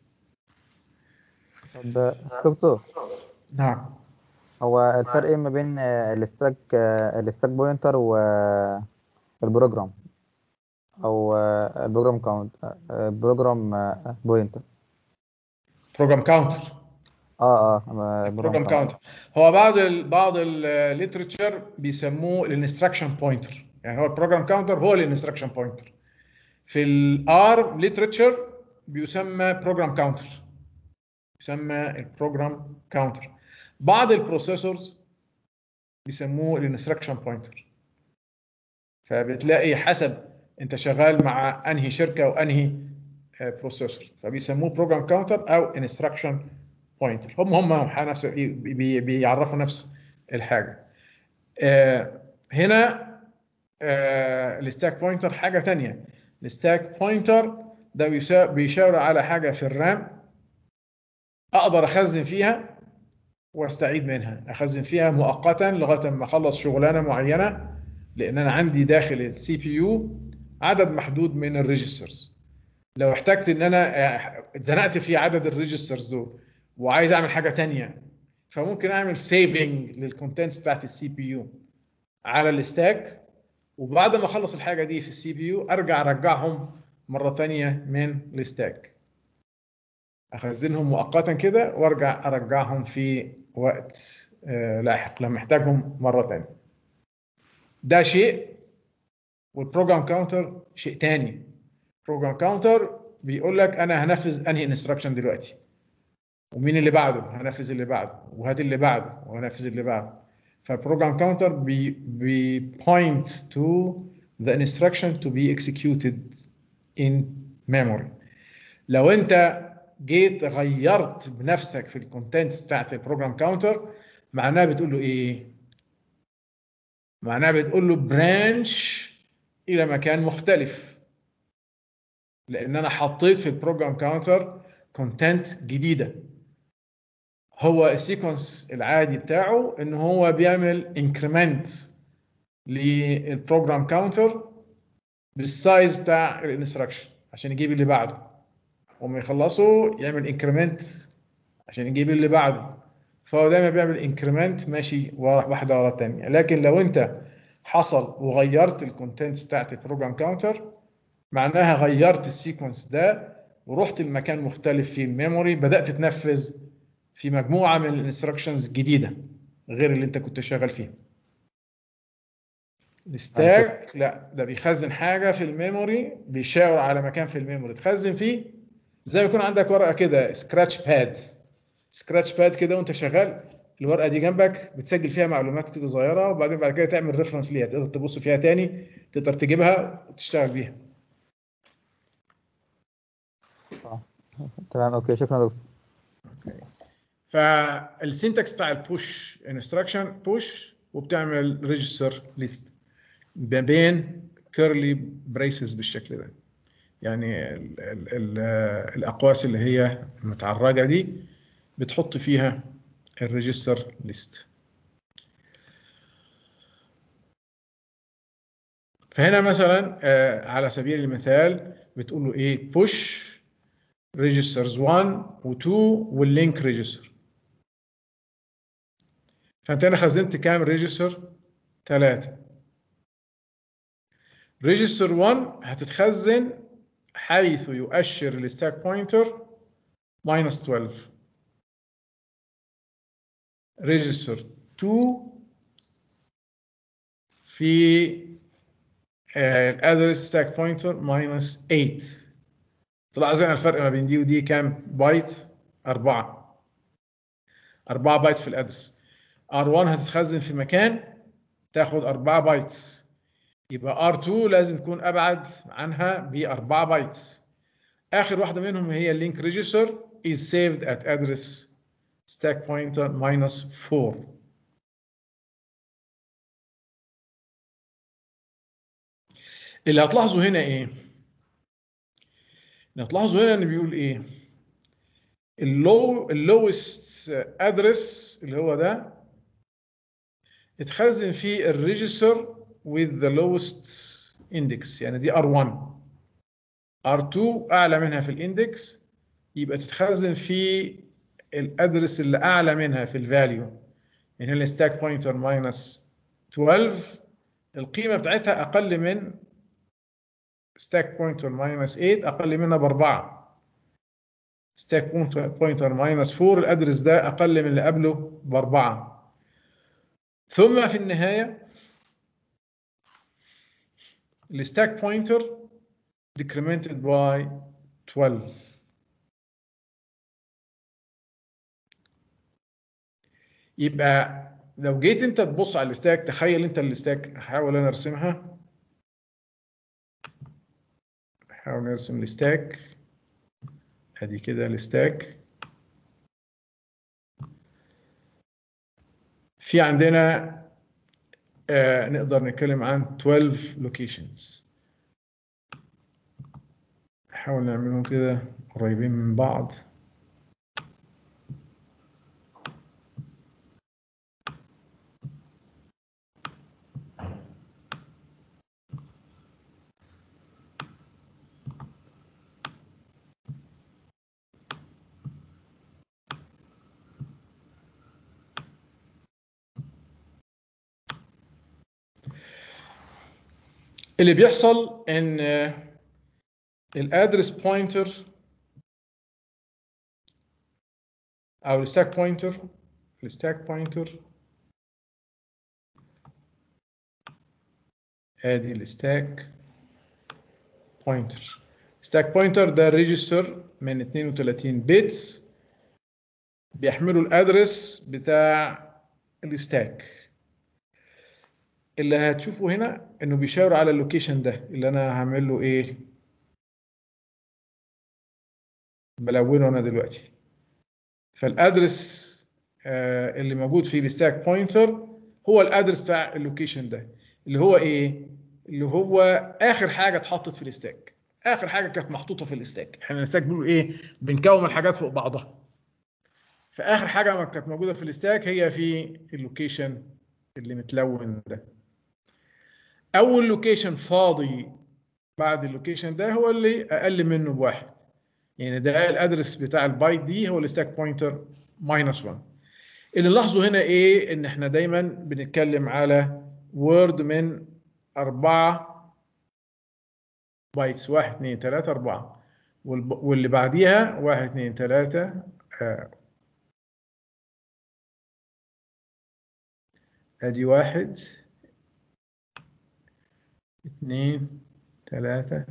طب دكتور نعم هو الفرق ايه ما بين آه، الستاك آه، الستاك بوينتر والبروجرام او آه، البروجرام كاونت آه، البروجرام آه، بوينتر بروجرام كاونتر اه اه بروجرام كاونتر هو بعض ال بعض الليترشر بيسموه الانستراكشن بوينتر يعني هو البروجرام كاونتر هو الانستراكشن بوينتر في الار ليترشر بيسمى بروجرام كاونتر يسمى البروجرام كاونتر بعض البروسيسورز بيسموه الانستراكشن بوينتر فبتلاقي حسب انت شغال مع انهي شركه وانهي بروسيسور فبيسموه بروجرام كاونتر او انستراكشن بوينتر هم هم نفس بي- بيعرفوا نفس الحاجه آه، هنا آه، الستاك بوينتر حاجه تانية الستاك بوينتر ده بيسا- بيشاور على حاجه في الرام اقدر اخزن فيها واستعيد منها اخزن فيها مؤقتا لغايه ما اخلص شغلانه معينه لان انا عندي داخل السي بي يو عدد محدود من الريجسترز لو احتجت ان انا آه، اتزنقت في عدد الريجسترز دول وعايز اعمل حاجه تانية فممكن اعمل سيفنج للكونتنتس بتاعت السي بي يو على الستاك وبعد ما اخلص الحاجه دي في السي بي يو ارجع ارجعهم مره تانية من الستاك اخزنهم مؤقتا كده وارجع ارجعهم في وقت آه، لاحق لما احتاجهم مره تانية ده شيء والبروجرام كاونتر شيء تاني بروجرام كاونتر بيقول لك انا هنفذ انهي انستراكشن دلوقتي ومين اللي بعده هنفذ اللي بعده وهات اللي بعده وهنفذ اللي بعده فالبروجرام كاونتر بي بي point to the instruction to be executed in memory لو انت جيت غيرت بنفسك في الكونتنتس بتاعت البروجرام كاونتر معناها بتقول له ايه معناها بتقول له برانش الى مكان مختلف لان انا حطيت في البروجرام كاونتر كونتنت جديده هو السيكونس العادي بتاعه ان هو بيعمل انكريمنت للبروجرام كاونتر بالسايز بتاع الانستراكشن عشان يجيب اللي بعده وما يخلصوا يعمل انكريمنت عشان يجيب اللي بعده فهو دايما بيعمل انكريمنت ماشي ورا واحده ورا الثانيه لكن لو انت حصل وغيرت الكونتنتس بتاعت البروجرام كاونتر معناها غيرت السيكونس ده ورحت لمكان مختلف في الميموري بدات تنفذ في مجموعه من الانستراكشنز جديده غير اللي انت كنت شغال فيها الستاك لا ده بيخزن حاجه في الميموري بيشاور على مكان في الميموري تخزن فيه زي ما يكون عندك ورقه كده سكراتش باد سكراتش باد كده وانت شغال الورقه دي جنبك بتسجل فيها معلومات كده صغيره وبعدين بعد كده تعمل ريفرنس ليها تقدر تبص فيها تاني تقدر تجيبها وتشتغل بيها تمام اوكي شكرا دكتور فالسينتاكس بتاع البوش انستراكشن بوش وبتعمل ريجستر ليست ما بين كيرلي بريسز بالشكل ده يعني ال ال ال الاقواس اللي هي المتعرجه دي بتحط فيها الريجستر ليست فهنا مثلا آه، على سبيل المثال بتقول له ايه push registers 1 و2 واللينك ريجستر فانت هنا خزنت كام ريجستر؟ ثلاثة ريجستر 1 هتتخزن حيث يؤشر الستاك بوينتر minus 12 ريجستر 2 في الادرس ستاك بوينتر minus 8 طلع زي الفرق ما بين دي ودي كام بايت 4 4 بايتس في الادرس R1 هتتخزن في مكان تاخد 4 بايتس يبقى R2 لازم تكون ابعد عنها ب 4 بايتس اخر واحده منهم هي اللينك ريجستر is saved at address stack pointer minus 4 اللي هتلاحظوا هنا ايه اللي هتلاحظوا هنا ان بيقول ايه اللو اللوست ادرس اللي هو ده اتخزن فيه الريجستر with the lowest index يعني دي R1 R2 اعلى منها في الاندكس يبقى تتخزن في الادرس اللي اعلى منها في الفاليو يعني هنا الستاك بوينتر ماينس 12 القيمه بتاعتها اقل من ستاك بوينتر ماينس 8 اقل منها باربعه ستاك بوينتر ماينس 4 الادرس ده اقل من اللي قبله باربعه ثم في النهايه الستاك بوينتر decremented by 12 يبقى لو جيت انت تبص على الستاك تخيل انت الستاك هحاول انا ارسمها نحاول نرسم الستاك ادي كده الستاك في عندنا آه نقدر نتكلم عن 12 لوكيشنز نحاول نعملهم كده قريبين من بعض اللي بيحصل ان الادرس بوينتر او الستاك بوينتر الستاك بوينتر ادي الستاك بوينتر ستاك بوينتر ده ريجستر من 32 بيتس بيحملوا الادرس بتاع الستاك اللي هتشوفه هنا انه بيشاور على اللوكيشن ده اللي انا هعمل له ايه بلونه انا دلوقتي فالادرس آه اللي موجود في الستاك بوينتر هو الادرس بتاع اللوكيشن ده اللي هو ايه اللي هو اخر حاجه اتحطت في الستاك اخر حاجه كانت محطوطه في الستاك احنا الستاك بيقولوا ايه بنكون الحاجات فوق بعضها فاخر حاجه ما كانت موجوده في الستاك هي في اللوكيشن اللي متلون ده اول لوكيشن فاضي بعد اللوكيشن ده هو اللي اقل منه بواحد يعني ده الادرس بتاع البايت دي هو الستاك بوينتر ماينس 1 اللي نلاحظه هنا ايه ان احنا دايما بنتكلم على وورد من أربعة بايتس واحد اتنين تلاتة أربعة واللي بعديها واحد اتنين تلاتة آه. ادي واحد اتنين تلاتة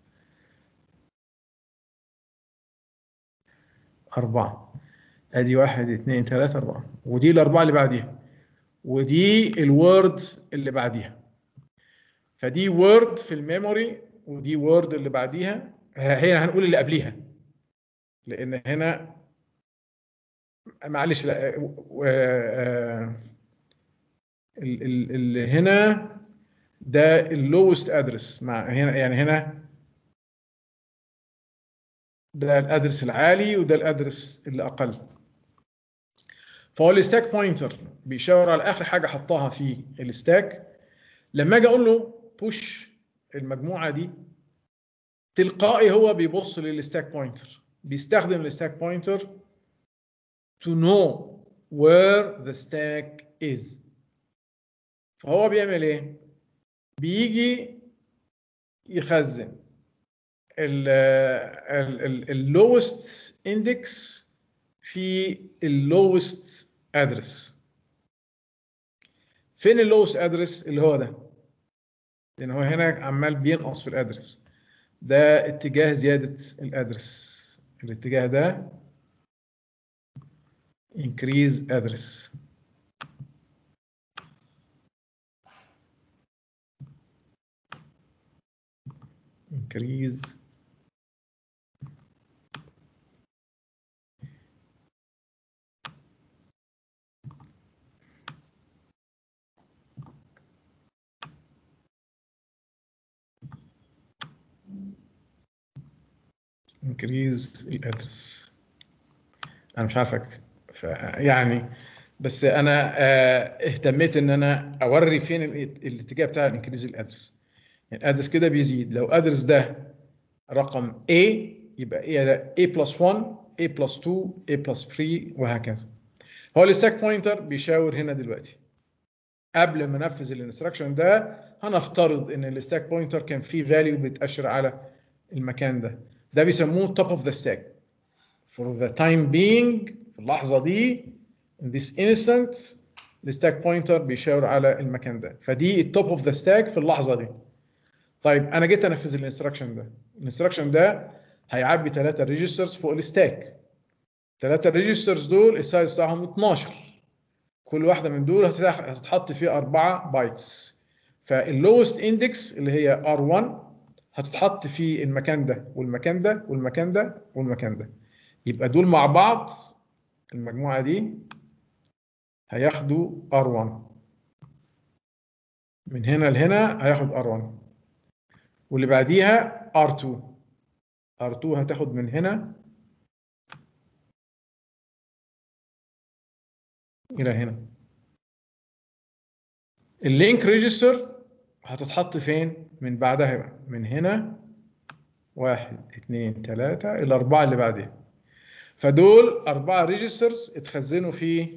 أربعة أدي واحد اتنين تلاتة أربعة ودي الأربعة اللي بعديها ودي الوورد اللي بعديها فدي وورد في الميموري ودي وورد اللي بعديها هي هنقول اللي قبليها لأن هنا معلش لا اللي هنا ده اللوست ادرس مع هنا يعني هنا ده الادرس العالي وده الادرس اللي اقل فهو الستاك بوينتر بيشاور على اخر حاجه حطها في الستاك لما اجي اقول له بوش المجموعه دي تلقائي هو بيبص للستاك بوينتر بيستخدم الستاك بوينتر to know where the stack is فهو بيعمل ايه بيجي يخزن اللوست اندكس في اللوست ادرس فين اللوست ادرس اللي هو ده لان هو هنا عمال بينقص في الادرس ده اتجاه زياده الادرس الاتجاه ده increase address increase increase الادرس انا مش عارف اكتب يعني بس انا آه، اهتميت ان انا اوري فين ال- الاتجاه بتاع الانكريز الادرس يعني الادرس كده بيزيد لو ادرس ده رقم A يبقى A ده A بلس 1 A بلس 2 A بلس 3 وهكذا هو الستاك بوينتر بيشاور هنا دلوقتي قبل ما انفذ الانستراكشن ده هنفترض ان الستاك بوينتر كان فيه فاليو بتاشر على المكان ده ده بيسموه توب اوف ذا ستاك for the time being في اللحظه دي in this instant الستاك بوينتر بيشاور على المكان ده فدي التوب اوف ذا ستاك في اللحظه دي طيب انا جيت انفذ الانستراكشن ده الانستراكشن ده هيعبي ثلاثه ريجسترز فوق الستاك ثلاثه ريجسترز دول السايز بتاعهم 12 كل واحده من دول هتتح- هتتحط فيه 4 بايتس فاللوست اندكس اللي هي R1 هتتحط في المكان ده والمكان ده والمكان ده والمكان ده يبقى دول مع بعض المجموعة دي هياخدوا R1 من هنا لهنا هياخد R1 واللي بعديها R2 R2 هتاخد من هنا إلى هنا اللينك ريجستر هتتحط فين؟ من بعدها بقى من هنا واحد اتنين تلاتة الأربعة اللي بعدين فدول أربعة ريجسترز اتخزنوا في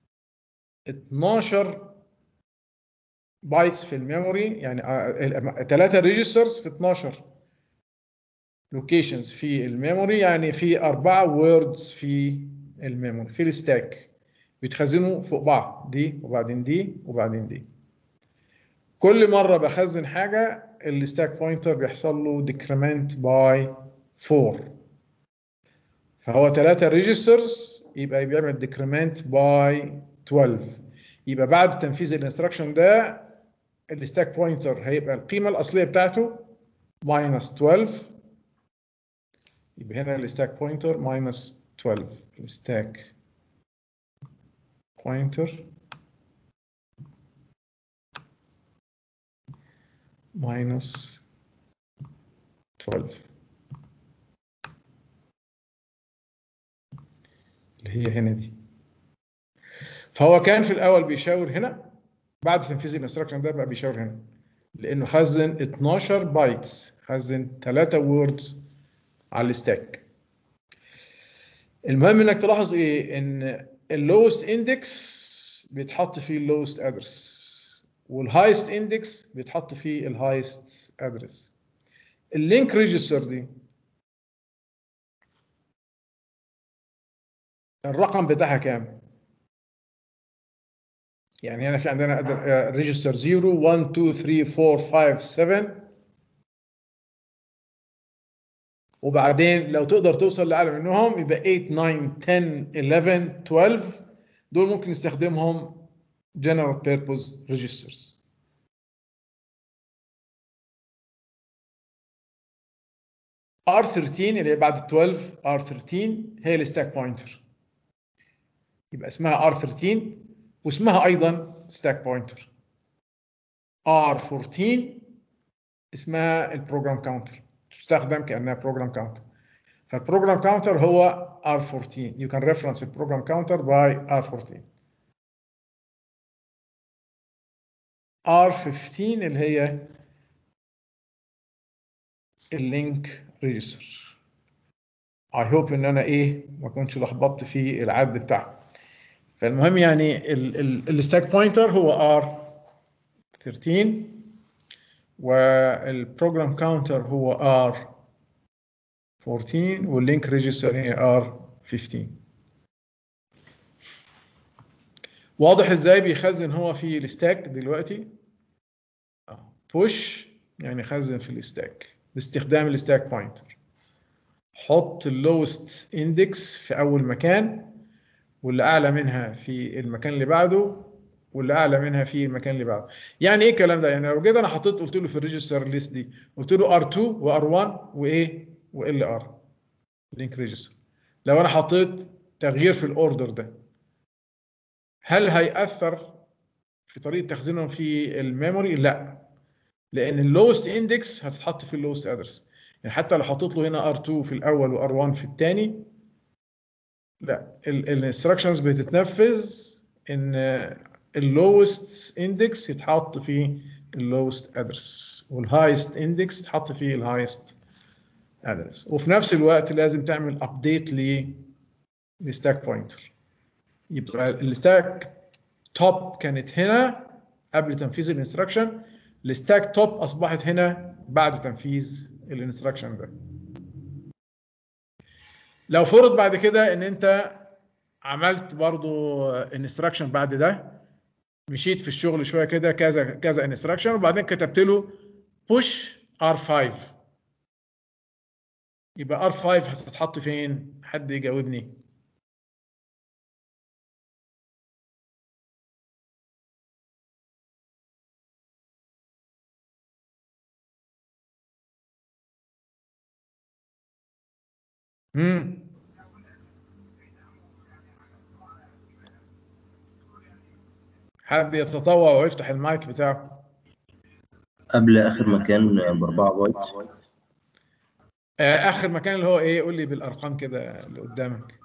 12 بايتس في الميموري يعني ثلاثة ريجسترز في 12 لوكيشنز في الميموري يعني في أربعة ووردز في الميموري في الستاك بيتخزنوا فوق بعض دي وبعدين دي وبعدين دي كل مرة بخزن حاجة الستاك بوينتر بيحصل له decrement by 4 فهو 3 ريجسترز يبقى بيعمل decrement by 12 يبقى بعد تنفيذ الانستراكشن ده الستاك بوينتر هيبقى القيمة الأصلية بتاعته minus 12 يبقى هنا الستاك بوينتر minus 12 الستاك بوينتر minus 12 اللي هي هنا دي فهو كان في الاول بيشاور هنا بعد تنفيذ الانستراكشن ده بقى بيشاور هنا لانه خزن 12 بايتس خزن 3 ووردز على الستاك المهم انك تلاحظ ايه ان اللوست اندكس بيتحط فيه اللوست ادرس والهايست اندكس بيتحط فيه الهايست ادرس اللينك ريجستر دي الرقم بتاعها كام يعني هنا في عندنا ريجستر 0 1 2 3 4 5 7 وبعدين لو تقدر توصل لاعلى منهم يبقى 8 9 10 11 12 دول ممكن نستخدمهم general purpose registers R13 اللي هي بعد 12 R13 هي الستاك بوينتر يبقى اسمها R13 واسمها ايضا ستاك بوينتر R14 اسمها البروجرام كاونتر تستخدم كانها بروجرام كاونتر فالبروجرام كاونتر هو R14 you can reference the program counter by R14 R15 اللي هي اللينك ريجستر I hope ان انا ايه ما كنتش لخبطت في العد بتاعه فالمهم يعني الستاك بوينتر هو R13 والبروجرام كاونتر هو ار 14 واللينك ريجستر هي ار 15 واضح ازاي بيخزن هو في الستاك دلوقتي بوش يعني خزن في الستاك باستخدام الستاك بوينتر حط اللوست اندكس في اول مكان واللي اعلى منها في المكان اللي بعده واللي اعلى منها في المكان اللي بعده يعني ايه الكلام ده يعني لو جيت انا حطيت قلت له في الريجستر ليست دي قلت له ار2 وار1 وايه وال ار لينك ريجستر لو انا حطيت تغيير في الاوردر ده هل هيأثر في طريقه تخزينهم في الميموري لا لان اللوست اندكس هتتحط في اللوست ادرس يعني حتى لو حطيت له هنا ار2 في الاول وار1 في الثاني لا الانستراكشنز بتتنفذ ان اللوست اندكس يتحط في اللوست ادرس والهايست اندكس يتحط في الهايست ادرس وفي نفس الوقت لازم تعمل ابديت للستاك بوينتر يبقى الستاك توب كانت هنا قبل تنفيذ الانستراكشن الستاك توب اصبحت هنا بعد تنفيذ الانستراكشن ده لو فرض بعد كده ان انت عملت برضو انستراكشن بعد ده مشيت في الشغل شويه كده كذا كذا انستراكشن وبعدين كتبت له بوش ار5 يبقى ار5 هتتحط فين حد يجاوبني امم حد يتطوع ويفتح المايك بتاعه قبل اخر مكان باربعة بايت آه، اخر مكان اللي هو ايه قول لي بالارقام كده اللي قدامك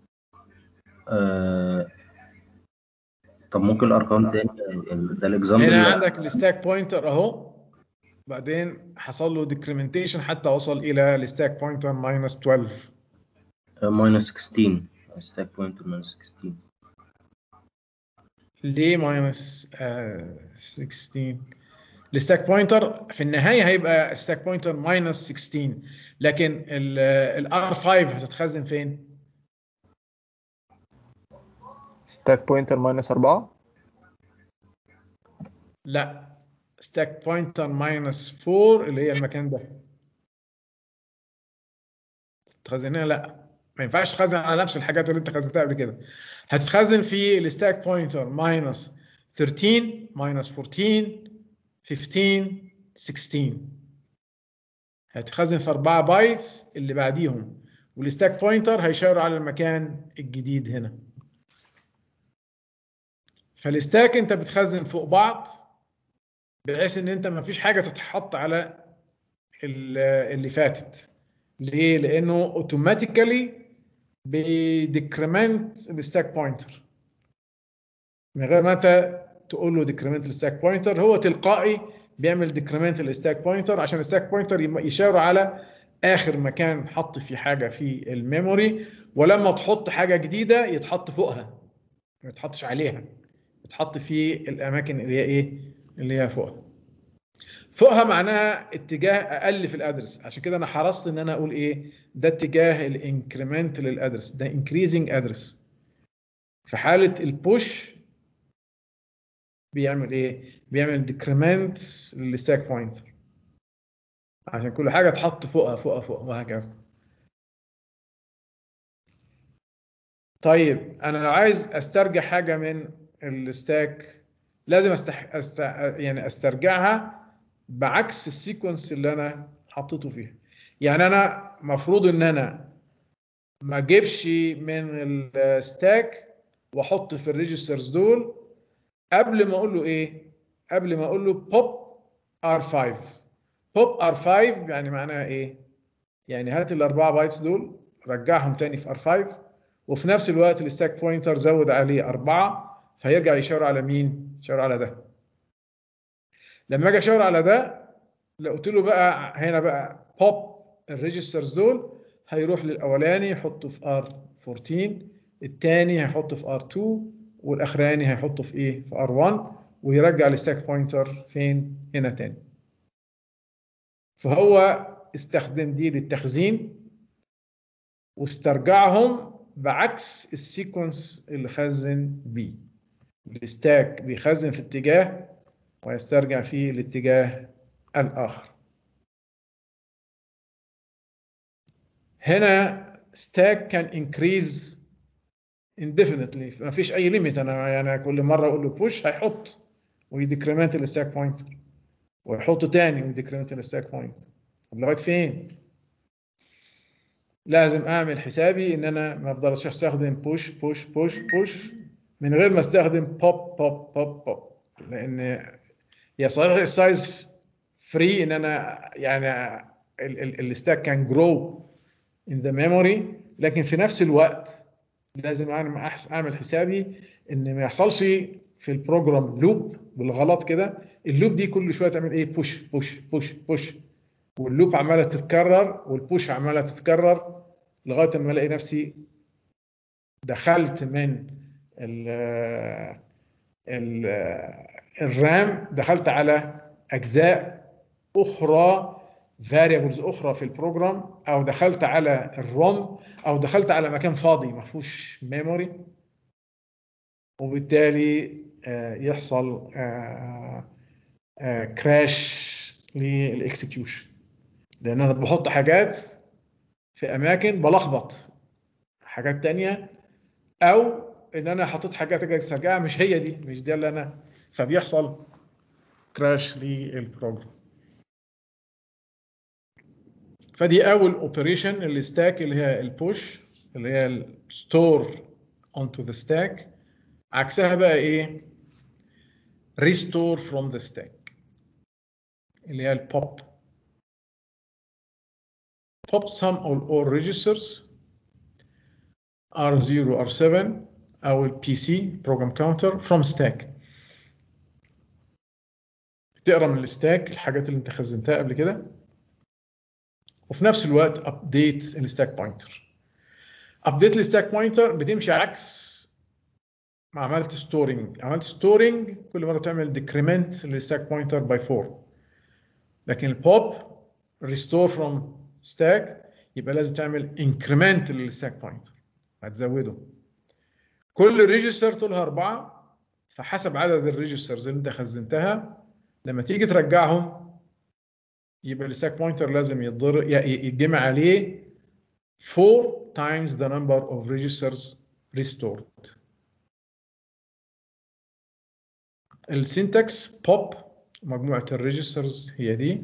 آه... طب ممكن الارقام تاني ال- ده الاكزامبل هنا عندك الستاك بوينتر اهو بعدين حصل له ديكريمنتيشن حتى وصل الى الستاك بوينتر ماينس 12 ماينس 16 ستاك بوينتر ماينس 16 ليه ماينس 16 الستاك بوينتر في النهايه هيبقى ستاك بوينتر ماينس 16 لكن الار 5 هتتخزن فين؟ ستاك بوينتر ماينس 4 لا ستاك بوينتر ماينس 4 اللي هي المكان ده تخزن هنا لا ما ينفعش تخزن على نفس الحاجات اللي انت خزنتها قبل كده هتتخزن في الستاك بوينتر ماينس 13 ماينس 14 15 16 هتخزن في 4 بايتس اللي بعديهم والستاك بوينتر هيشاور على المكان الجديد هنا فالستاك انت بتخزن فوق بعض بحيث ان انت ما فيش حاجه تتحط على ال- اللي فاتت ليه لانه اوتوماتيكالي بيديكريمنت الستاك بوينتر من غير ما انت تقول له ديكريمنت الستاك بوينتر هو تلقائي بيعمل ديكريمنت الستاك بوينتر عشان الستاك بوينتر يشاور على اخر مكان حط فيه حاجه في الميموري ولما تحط حاجه جديده يتحط فوقها ما يتحطش عليها يتحط في الاماكن اللي هي ايه اللي هي فوقها فوقها معناها اتجاه اقل في الادرس عشان كده انا حرصت ان انا اقول ايه ده اتجاه الانكريمنت للادرس ده انكريزنج ادرس في حاله البوش بيعمل ايه بيعمل ديكريمنت للستاك بوينتر عشان كل حاجه تحط فوقها فوقها فوقها وهكذا طيب انا لو عايز استرجع حاجه من الستاك لازم استح... أست... يعني استرجعها بعكس السيكونس اللي انا حطيته فيها يعني انا مفروض ان انا ما اجيبش من الستاك واحط في الريجسترز دول قبل ما اقول له ايه قبل ما اقول له بوب ار5 بوب ار5 يعني معناها ايه يعني هات الاربعه بايتس دول رجعهم تاني في ار5 وفي نفس الوقت الستاك بوينتر زود عليه أربعة فيرجع يشاور على مين؟ يشاور على ده. لما اجي اشاور على ده لو قلت له بقى هنا بقى بوب الريجسترز دول هيروح للاولاني يحطه في ار 14 الثاني هيحطه في ار 2 والاخراني هيحطه في ايه؟ في ار 1 ويرجع الستاك بوينتر فين؟ هنا تاني. فهو استخدم دي للتخزين واسترجعهم بعكس السيكونس اللي خزن بيه الستاك بيخزن في اتجاه ويسترجع فيه الاتجاه الآخر هنا stack can increase indefinitely ما فيش اي ليميت انا يعني كل مره اقول له push هيحط ويديكريمنت الستاك بوينتر ويحط تاني ويديكريمنت الستاك بوينتر طب لغايه فين؟ لازم اعمل حسابي ان انا ما افضلش استخدم بوش بوش بوش بوش من غير ما استخدم بوب بوب بوب بوب لان هي صحيح السايز فري ان انا يعني الستاك كان جرو in the memory لكن في نفس الوقت لازم انا أحس- اعمل حسابي ان ما يحصلش في البروجرام لوب بالغلط كده اللوب دي كل شويه تعمل ايه بوش بوش بوش بوش واللوب عماله تتكرر والبوش عماله تتكرر لغايه ما الاقي نفسي دخلت من ال ال الرام دخلت على اجزاء اخرى فاريبلز اخرى في البروجرام او دخلت على الروم او دخلت على مكان فاضي ما فيهوش ميموري وبالتالي آه، يحصل كراش للاكسكيوشن لان انا بحط حاجات في اماكن بلخبط حاجات تانية او ان انا حطيت حاجات اجي استرجعها مش هي دي مش دي اللي انا فبيحصل كراش للبروجرام فدي اول اوبريشن الستاك اللي هي البوش اللي هي الستور onto the stack عكسها بقى ايه restore from the stack اللي هي البوب pop some or all registers R0 R7 او ال PC program counter from stack تقرا من الستاك الحاجات اللي انت خزنتها قبل كده وفي نفس الوقت ابديت الستاك بوينتر ابديت الستاك بوينتر بتمشي عكس ما عملت ستورنج عملت ستورنج كل مره تعمل ديكريمنت للستاك بوينتر باي 4 لكن البوب ريستور فروم ستاك يبقى لازم تعمل انكريمنت للستاك بوينتر هتزوده كل ريجستر طولها أربعة فحسب عدد الريجسترز اللي انت خزنتها لما تيجي ترجعهم يبقى الستاك بوينتر لازم يتضرب يتجمع عليه 4 times the number of registers restored السينتاكس بوب مجموعة الريجسترز هي دي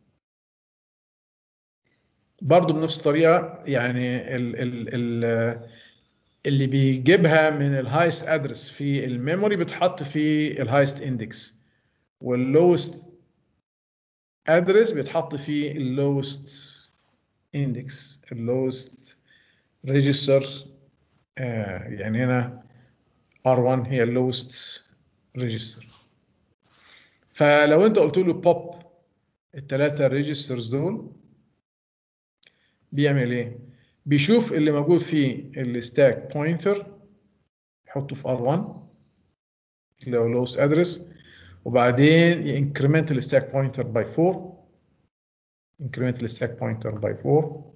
برضو بنفس الطريقة يعني ال ال ال اللي بيجيبها من الهايست ادرس في الميموري بتحط في الهايست اندكس واللوست ادرس بيتحط في اللوست اندكس اللوست ريجستر يعني هنا R1 هي اللوست ريجستر فلو انت قلت له بوب الثلاثه ريجسترز دول بيعمل ايه بيشوف اللي موجود في الستاك بوينتر يحطه في R1 اللي هو لوست ادرس وبعدين ينكريمنت الستاك بوينتر باي 4 increment الستاك بوينتر باي 4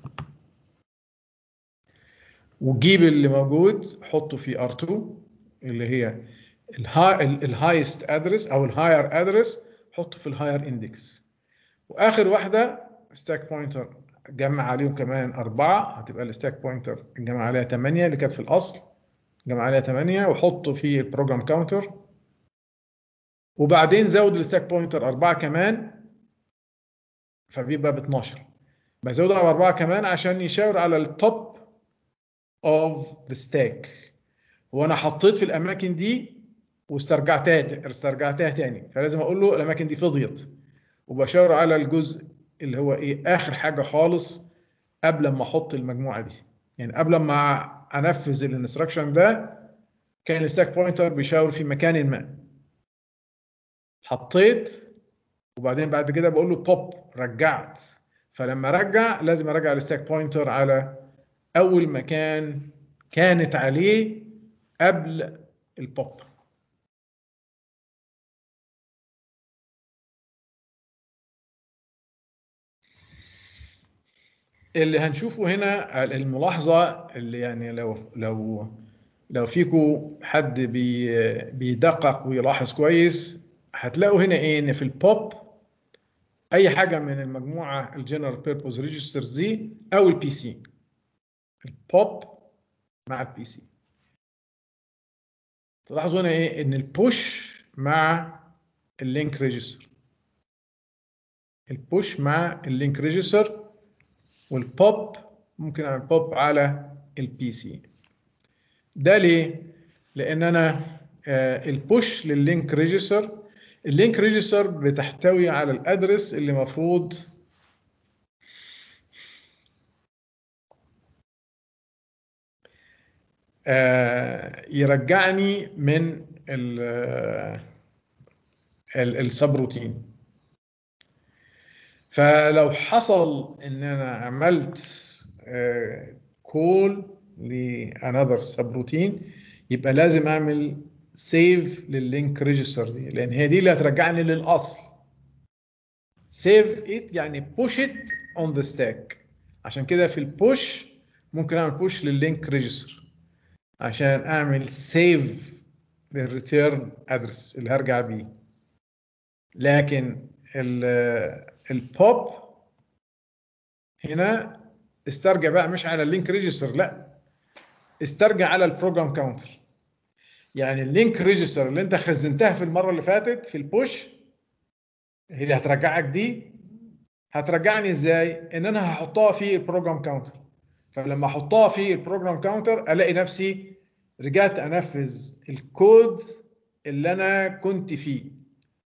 وجيب اللي موجود حطه في R2 اللي هي الهايست ادرس او الهاير ادرس حطه في الهاير اندكس واخر واحده ستاك بوينتر جمع عليهم كمان أربعة هتبقى الستاك بوينتر جمع عليها 8 اللي كانت في الأصل جمع عليها 8 وحطه في البروجرام كاونتر وبعدين زود الستاك بوينتر أربعة كمان فبيبقى ب 12 بزود على أربعة كمان عشان يشاور على التوب اوف ذا ستاك وانا حطيت في الاماكن دي واسترجعتها استرجعتها تاني فلازم اقول له الاماكن دي فضيت وبشاور على الجزء اللي هو ايه اخر حاجه خالص قبل ما احط المجموعه دي يعني قبل ما انفذ الانستراكشن ده كان الستاك بوينتر بيشاور في مكان ما حطيت وبعدين بعد كده بقول له بوب رجعت فلما ارجع لازم ارجع الستاك بوينتر على اول مكان كانت عليه قبل البوب اللي هنشوفه هنا الملاحظة اللي يعني لو لو لو فيكم حد بي بيدقق ويلاحظ كويس هتلاقوا هنا ايه ان في البوب اي حاجة من المجموعة الجنرال بيربوز ريجسترز دي او البي سي البوب مع البي سي تلاحظوا هنا ايه ان البوش مع اللينك ريجستر البوش مع اللينك ريجستر والبوب ممكن اعمل بوب على البي سي ده ليه لان انا آه، البوش لللينك ريجستر اللينك ريجستر بتحتوي على الادرس اللي المفروض آه، يرجعني من ال ال- السبروتين فلو حصل ان انا عملت كول لانذر سبروتين يبقى لازم اعمل سيف لللينك ريجستر دي لان هي دي اللي هترجعني للاصل سيف ات يعني بوش ات اون ذا ستاك عشان كده في البوش ممكن اعمل بوش لللينك ريجستر عشان اعمل سيف للريتيرن ادرس اللي هرجع بيه لكن البوب هنا استرجع بقى مش على اللينك ريجستر لا استرجع على البروجرام كاونتر يعني اللينك ريجستر اللي انت خزنتها في المره اللي فاتت في البوش هي اللي هترجعك دي هترجعني ازاي ان انا هحطها في البروجرام كاونتر فلما احطها في البروجرام كاونتر الاقي نفسي رجعت انفذ الكود اللي انا كنت فيه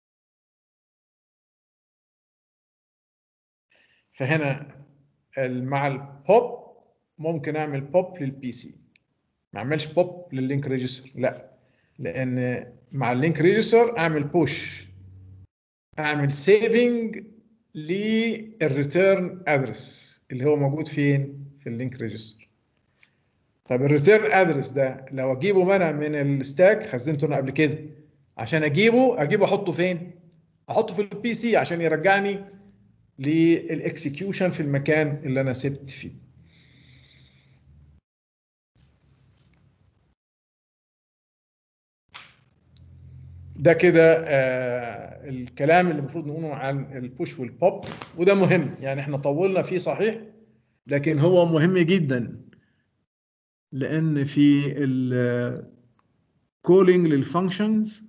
فهنا ال- مع البوب ممكن اعمل بوب للبي سي ما اعملش بوب لللينك ريجستر لا لان مع اللينك ريجستر اعمل بوش اعمل سيفنج للريتيرن ادرس اللي هو موجود فين في اللينك ريجستر طب الريتيرن ادرس ده لو اجيبه انا من الستاك خزنته انا قبل كده عشان اجيبه اجيبه احطه فين احطه في البي سي عشان يرجعني للاكسكيوشن في المكان اللي انا سبت فيه ده كده آه الكلام اللي المفروض نقوله عن البوش والبوب وده مهم يعني احنا طولنا فيه صحيح لكن هو مهم جدا لان في الكولينج للفانكشنز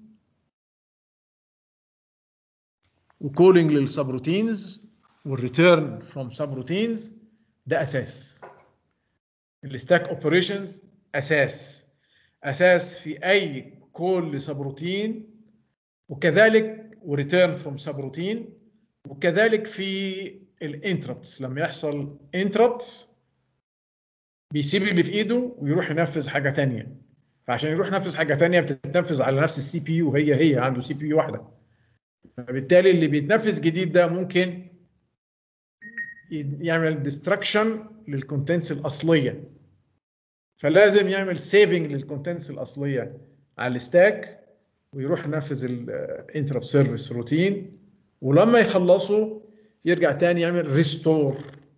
وكولينج للسبروتينز والريتيرن فروم سبروتينز ده اساس الستاك اوبريشنز اساس اساس في اي كول لسبروتين وكذلك وريتيرن فروم سبروتين وكذلك في الانتربتس لما يحصل انتربتس بيسيب اللي في ايده ويروح ينفذ حاجه تانية فعشان يروح ينفذ حاجه تانية بتتنفذ على نفس السي بي يو هي هي عنده سي بي يو واحده فبالتالي اللي بيتنفذ جديد ده ممكن يعمل ديستراكشن للكونتنتس الاصليه فلازم يعمل سيفنج للكونتنتس الاصليه على الستاك ويروح ينفذ الانتربت سيرفيس روتين ولما يخلصوا يرجع تاني يعمل ريستور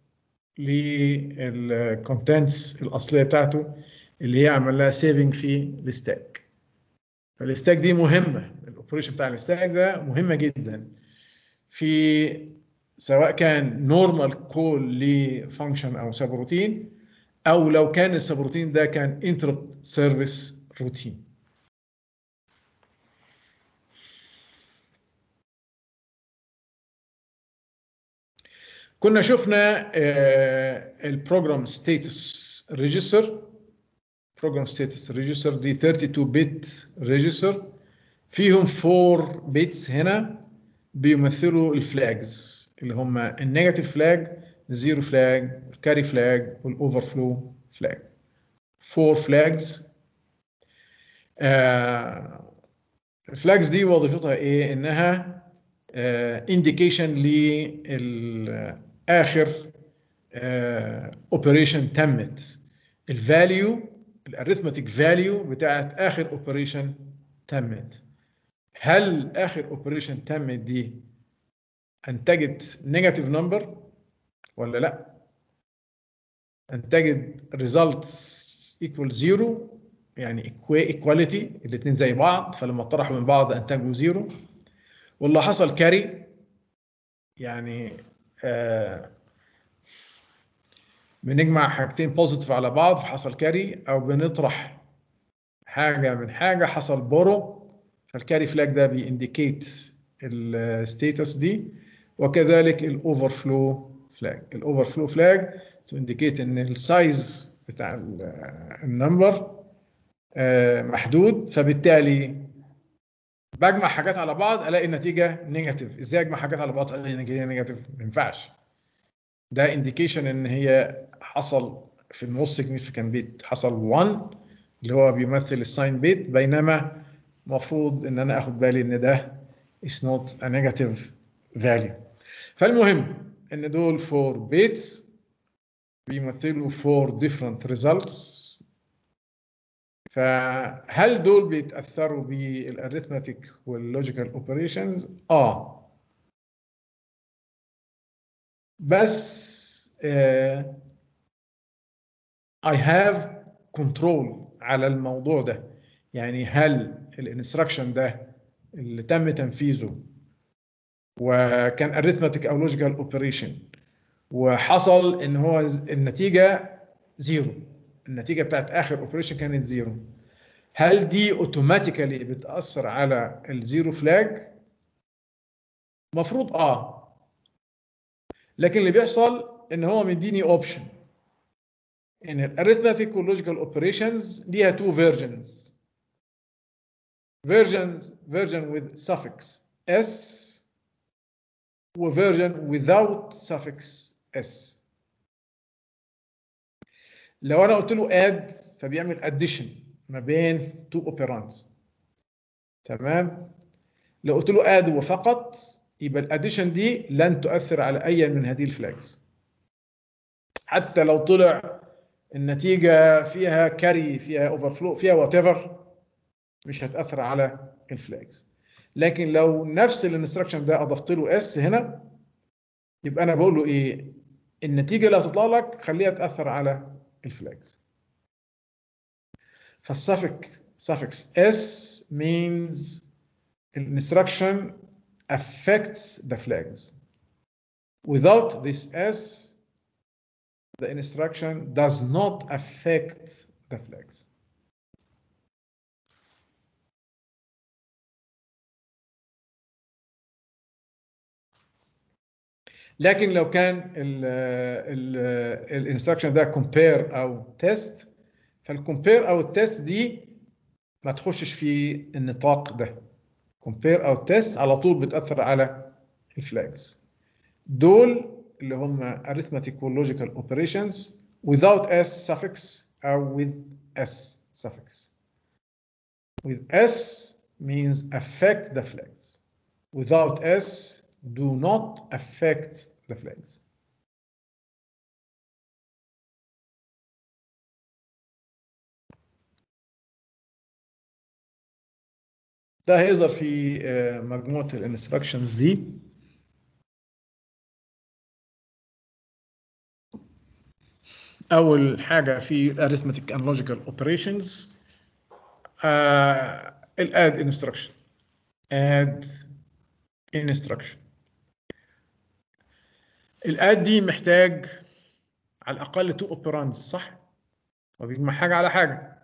للكونتنتس الاصليه بتاعته اللي هي عمل لها سيفنج في الستاك فالستاك دي مهمه الاوبريشن بتاع الستاك ده مهمه جدا في سواء كان نورمال كول لفانكشن او سبروتين او لو كان السبروتين ده كان انتربت سيرفيس روتين كنا شفنا البروجرام ستاتس ريجستر بروجرام ستاتس ريجستر دي 32 بت ريجستر فيهم 4 بيتس هنا بيمثلوا الفلاجز اللي هم النيجاتيف فلاج الزيرو فلاج الكاري فلاج والاوفر فلو فلاج 4 فلاجز الفلاجز دي وظيفتها ايه انها انديكيشن لاخر اوبريشن تمت الفاليو الاريثماتيك فاليو بتاعت اخر اوبريشن تمت هل اخر اوبريشن تمت دي انتجت نيجاتيف نمبر ولا لا ان تجد results equal zero يعني equality الاثنين زي بعض فلما طرحوا من بعض انتجوا زيرو واللي حصل كاري يعني آه بنجمع حاجتين بوزيتيف على بعض فحصل كاري او بنطرح حاجه من حاجه حصل بورو فالكاري فلاج ده بينديكيت الستيتس دي وكذلك الاوفر فلو فلاج الاوفر فلو فلاج تو انديكيت ان السايز بتاع النمبر محدود فبالتالي بجمع حاجات على بعض الاقي النتيجه نيجاتيف ازاي اجمع حاجات على بعض الاقي النتيجه نيجاتيف ما ينفعش ده انديكيشن ان هي حصل في الموست سيجنيفيكانت بيت حصل 1 اللي هو بيمثل الساين بيت بينما المفروض ان انا اخد بالي ان ده is not a negative value فالمهم ان دول 4 بيتس بيمثلوا 4 different results فهل دول بيتاثروا بالاريثماتيك واللوجيكال اوبريشنز اه بس uh, I have control على الموضوع ده يعني هل الانستراكشن ده اللي تم تنفيذه وكان arithmetic او logical operation وحصل ان هو النتيجه زيرو النتيجه بتاعت اخر اوبريشن كانت زيرو هل دي اوتوماتيكالي بتاثر على الزيرو فلاج مفروض اه لكن اللي بيحصل ان هو مديني اوبشن ان الاريثماتيك واللوجيكال اوبريشنز ليها تو فيرجنز versions version with suffix s و version without suffix s لو انا قلت له add فبيعمل addition ما بين two operands تمام لو قلت له add وفقط يبقى الاديشن دي لن تؤثر على اي من هذه الفلاجز حتى لو طلع النتيجه فيها كاري فيها اوفر فلو فيها وات ايفر مش هتاثر على الفلاجز لكن لو نفس الانستراكشن ده اضفت له اس هنا يبقى انا بقول له ايه النتيجه اللي هتطلع لك خليها تاثر على الفلاجز فالسفك suffix s means instruction affects the flags without this s the instruction does not affect the flags لكن لو كان الانستراكشن ده كومبير او تيست فالكومبير او التيست دي ما تخشش في النطاق ده كومبير او تيست على طول بتاثر على الفلاجز دول اللي هم arithmetic logical operations without s suffix او with s suffix with s means affect the flags without s do not affect the flags. ده هيظهر في مجموعة الانستراكشنز دي أول حاجة في arithmetic and logical operations uh, add instruction add instruction الاد دي محتاج على الاقل تو اوبراندز صح وبيجمع حاجه على حاجه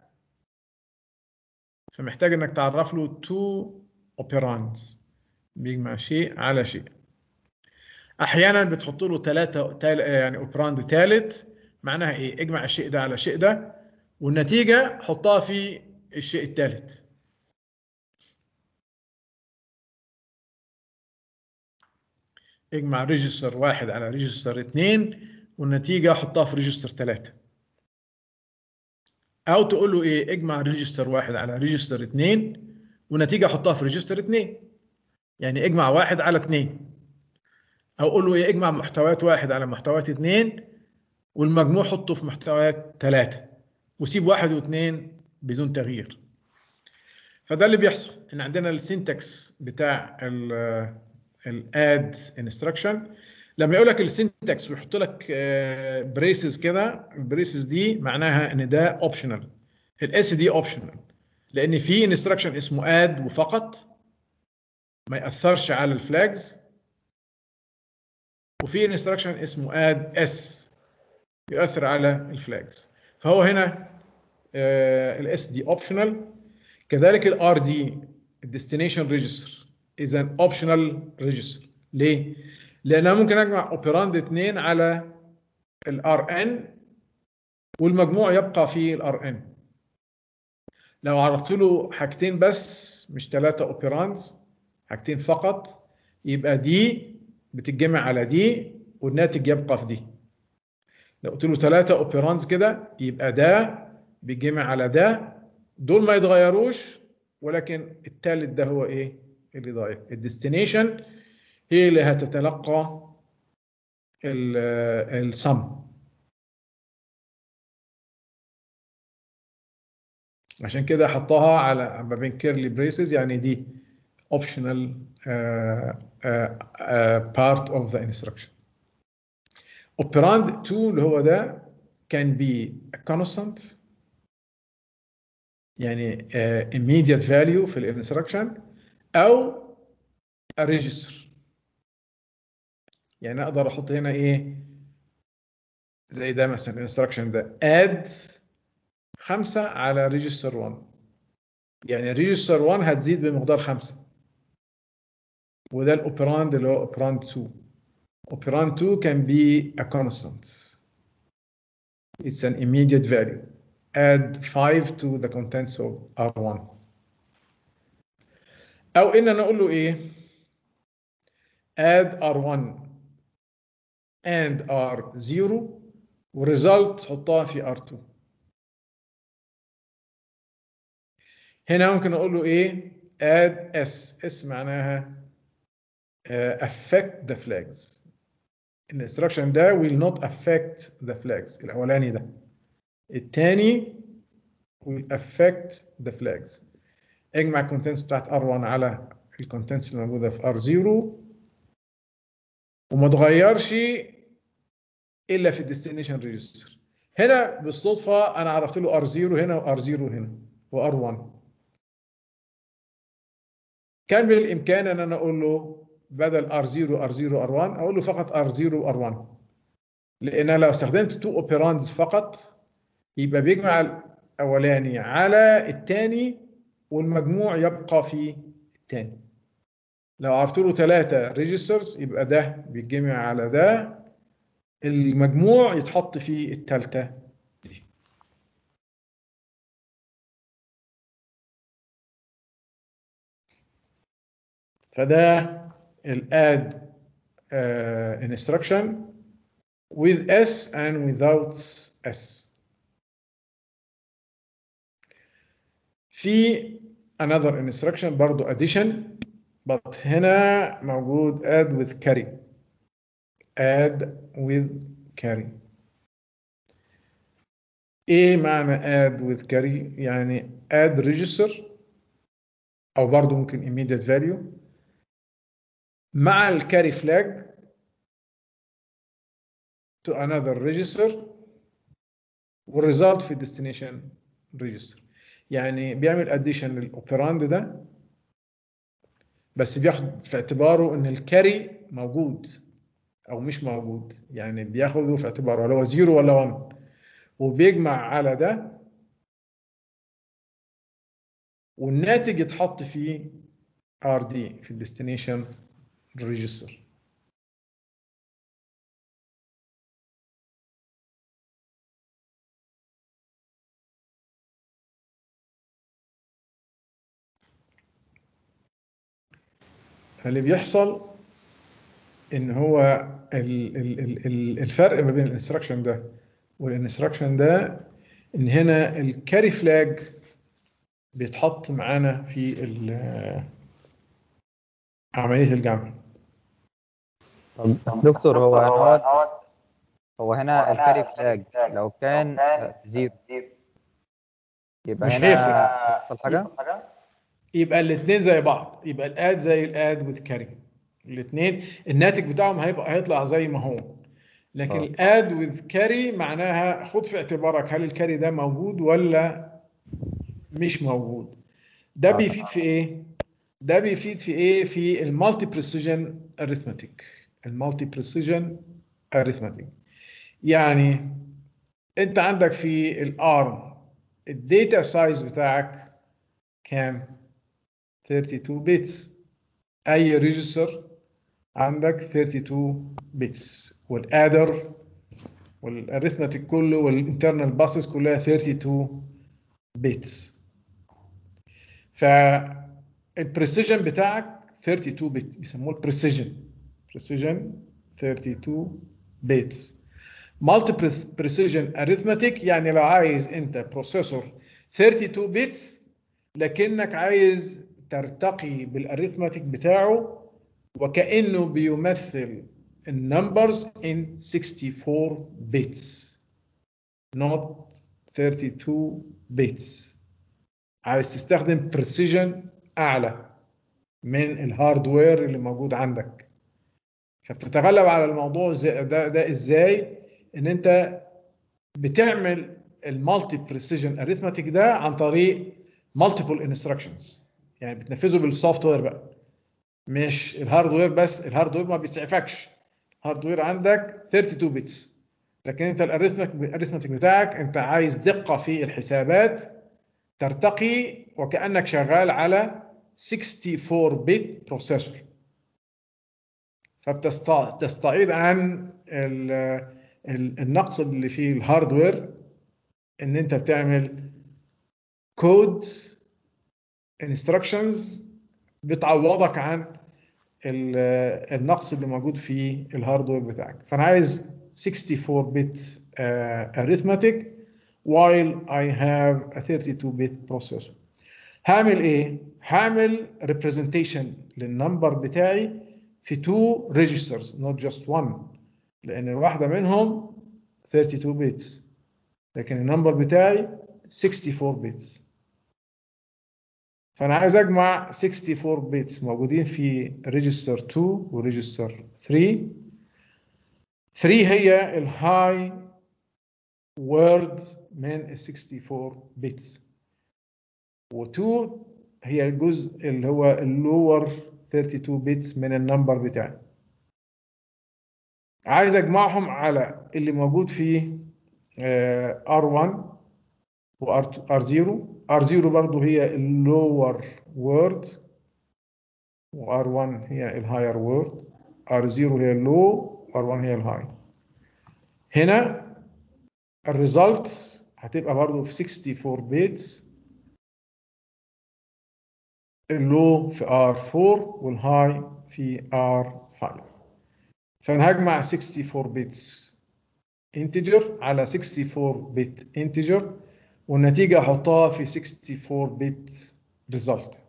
فمحتاج انك تعرف له تو اوبراندز بيجمع شيء على شيء احيانا بتحط له ثلاثه يعني اوبراند ثالث معناها ايه اجمع الشيء ده على الشيء ده والنتيجه حطها في الشيء الثالث اجمع ريجستر واحد على ريجستر اثنين والنتيجة حطها في ريجستر ثلاثة أو تقول له إيه اجمع ريجستر واحد على ريجستر اثنين والنتيجة حطها في ريجستر اثنين يعني اجمع واحد على اثنين أو قول له إيه اجمع محتويات واحد على محتويات اثنين والمجموع حطه في محتويات ثلاثة وسيب واحد واثنين بدون تغيير فده اللي بيحصل ان عندنا السينتكس بتاع الاد انستراكشن لما يقول لك السنتكس ويحط لك بريسز كده البريسز دي معناها ان ده اوبشنال الاس دي اوبشنال لان في انستراكشن اسمه اد وفقط ما ياثرش على الفلاجز وفي انستراكشن اسمه اد اس يؤثر على الفلاجز فهو هنا الاس دي اوبشنال كذلك الار دي الديستنيشن ريجستر اذا اوبشنال ريجستر ليه؟ لان انا ممكن اجمع اوبراند 2 على الار ان والمجموع يبقى في الار ان لو عرضت له حاجتين بس مش ثلاثه اوبراندز حاجتين فقط يبقى دي بتتجمع على دي والناتج يبقى في دي لو قلت له ثلاثه اوبراندز كده يبقى ده بيتجمع على ده دول ما يتغيروش ولكن الثالث ده هو ايه اللي ضايع الديستنيشن هي اللي هتتلقى السم عشان كده حطها على ما بين كيرلي بريسز يعني دي optional uh, uh, uh, part of the instruction. Operand 2 اللي هو ده can be a constant يعني uh, immediate value في الانستراكشن او a register يعني اقدر احط هنا ايه زي ده مثلا الانستراكشن ده add 5 على register 1 يعني register 1 هتزيد بمقدار 5 وده الاوبراند اللي هو اوبراند 2 اوبراند 2 can be a constant it's an immediate value add 5 to the contents of R1 او ان انا اقول له ايه add R1 and R0 وريزلت حطها في R2 هنا ممكن اقول له ايه add S S معناها uh, affect the flags الانستراكشن ده will not affect the flags الاولاني ده الثاني will affect the flags اجمع الكونتنتس بتاعت R1 على الكونتنتس اللي موجوده في R0 وما تغيرش الا في الديستنيشن ريجستر هنا بالصدفه انا عرفت له R0 هنا وR0 هنا وR1 كان بالامكان ان انا اقول له بدل R0 R0 R1 اقول له فقط R0 R1 لان لو استخدمت تو اوبيراندز فقط يبقى بيجمع الاولاني على الثاني والمجموع يبقى في الثاني لو عرفت له ثلاثة ريجسترز يبقى ده بيتجمع على ده المجموع يتحط في الثالثة دي فده الاد uh, instruction with S and without S. في another instruction برضو addition but هنا موجود add with carry add with carry ايه معنى add with carry يعني add register او برضو ممكن immediate value مع الكاري فلاج to another register والريزلت في destination register يعني بيعمل addition للاوبراند ده بس بياخد في اعتباره ان الكاري موجود او مش موجود يعني بياخده في اعتباره هل هو 0 ولا 1 وبيجمع على ده والناتج يتحط في ار دي في الديستنيشن ريجستر فاللي بيحصل ان هو ال ال ال ال الفرق ما بين الانستراكشن ده والانستراكشن ده ان هنا الكاري فلاج بيتحط معانا في عمليه الجمع طب دكتور هو هو هو هنا الكاري فلاج لو كان زيرو يبقى مش هنا هيفرق. يحصل حاجه يبقى الاثنين زي بعض يبقى الاد زي الاد وذ كاري الاثنين الناتج بتاعهم هيبقى هيطلع زي ما هو لكن آه. الاد وذ كاري معناها خد في اعتبارك هل الكاري ده موجود ولا مش موجود ده آه. بيفيد في ايه ده بيفيد في ايه في المالتي بريسيجن اريثماتيك المالتي بريسيجن اريثماتيك يعني انت عندك في الارم الداتا سايز بتاعك كام 32 بيتس اي ريجستر عندك 32 بيتس والادر والاريثماتيك كله والانترنال باسز كلها 32 بيتس فالبريسيجن بتاعك 32 بت بيسموه البريسيجن بريسيجن 32 بيتس مالتي بريسيجن اريثماتيك يعني لو عايز انت بروسيسور 32 بيتس لكنك عايز ترتقي بالاريثماتيك بتاعه وكانه بيمثل النمبرز in 64 bits not 32 bits عايز تستخدم precision اعلى من الهاردوير اللي موجود عندك فبتتغلب على الموضوع زي- ده, ده ازاي ان انت بتعمل المالتي بريسيجن اريثماتيك ده عن طريق مالتيبل انستراكشنز يعني بتنفذه بالسوفت وير بقى مش الهاردوير بس الهاردوير ما بيسعفكش الهاردوير عندك 32 بيتس لكن انت الاريثماتيك الاريثماتيك بتاعك انت عايز دقه في الحسابات ترتقي وكانك شغال على 64 بت بروسيسور فبتستعيد عن ال- ال- النقص اللي في الهاردوير ان انت بتعمل كود انستراكشنز بتعوضك عن ال- النقص اللي موجود في الهاردوير بتاعك فانا عايز 64 bit uh, arithmetic while I have a 32 bit processor هعمل ايه هعمل representation للنمبر بتاعي في two registers not just one لان الواحده منهم 32 bits لكن النمبر بتاعي 64 bits فانا عايز اجمع 64 بيتس موجودين في ريجستر 2 وريجستر 3 3 هي الهاي وورد من ال 64 بيتس و2 هي الجزء اللي هو اللور 32 بيتس من النمبر بتاعي عايز اجمعهم على اللي موجود في آه، R1 و R0 R0 برضو هي اللور وورد و R1 هي الهاير وورد R0 هي اللو R1 هي الهاي هنا الريزلت هتبقى برضو في 64 بيتس اللو في R4 والهاي في R5 فانا هجمع 64 بيتس انتجر على 64 بت انتجر والنتيجة أحطها في 64 بت ريزلت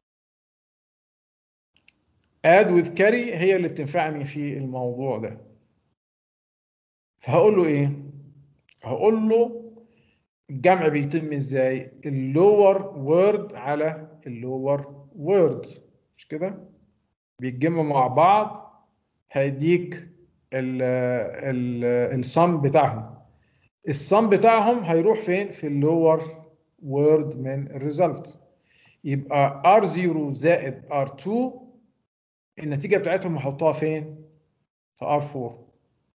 add with carry هي اللي بتنفعني في الموضوع ده فهقول له ايه هقول له الجمع بيتم ازاي اللور وورد على اللور وورد مش كده بيتجمعوا مع بعض هيديك ال ال السم بتاعهم السم بتاعهم هيروح فين في اللور وورد من الريزلت يبقى R0 زائد R2 النتيجة بتاعتهم هحطها فين في R4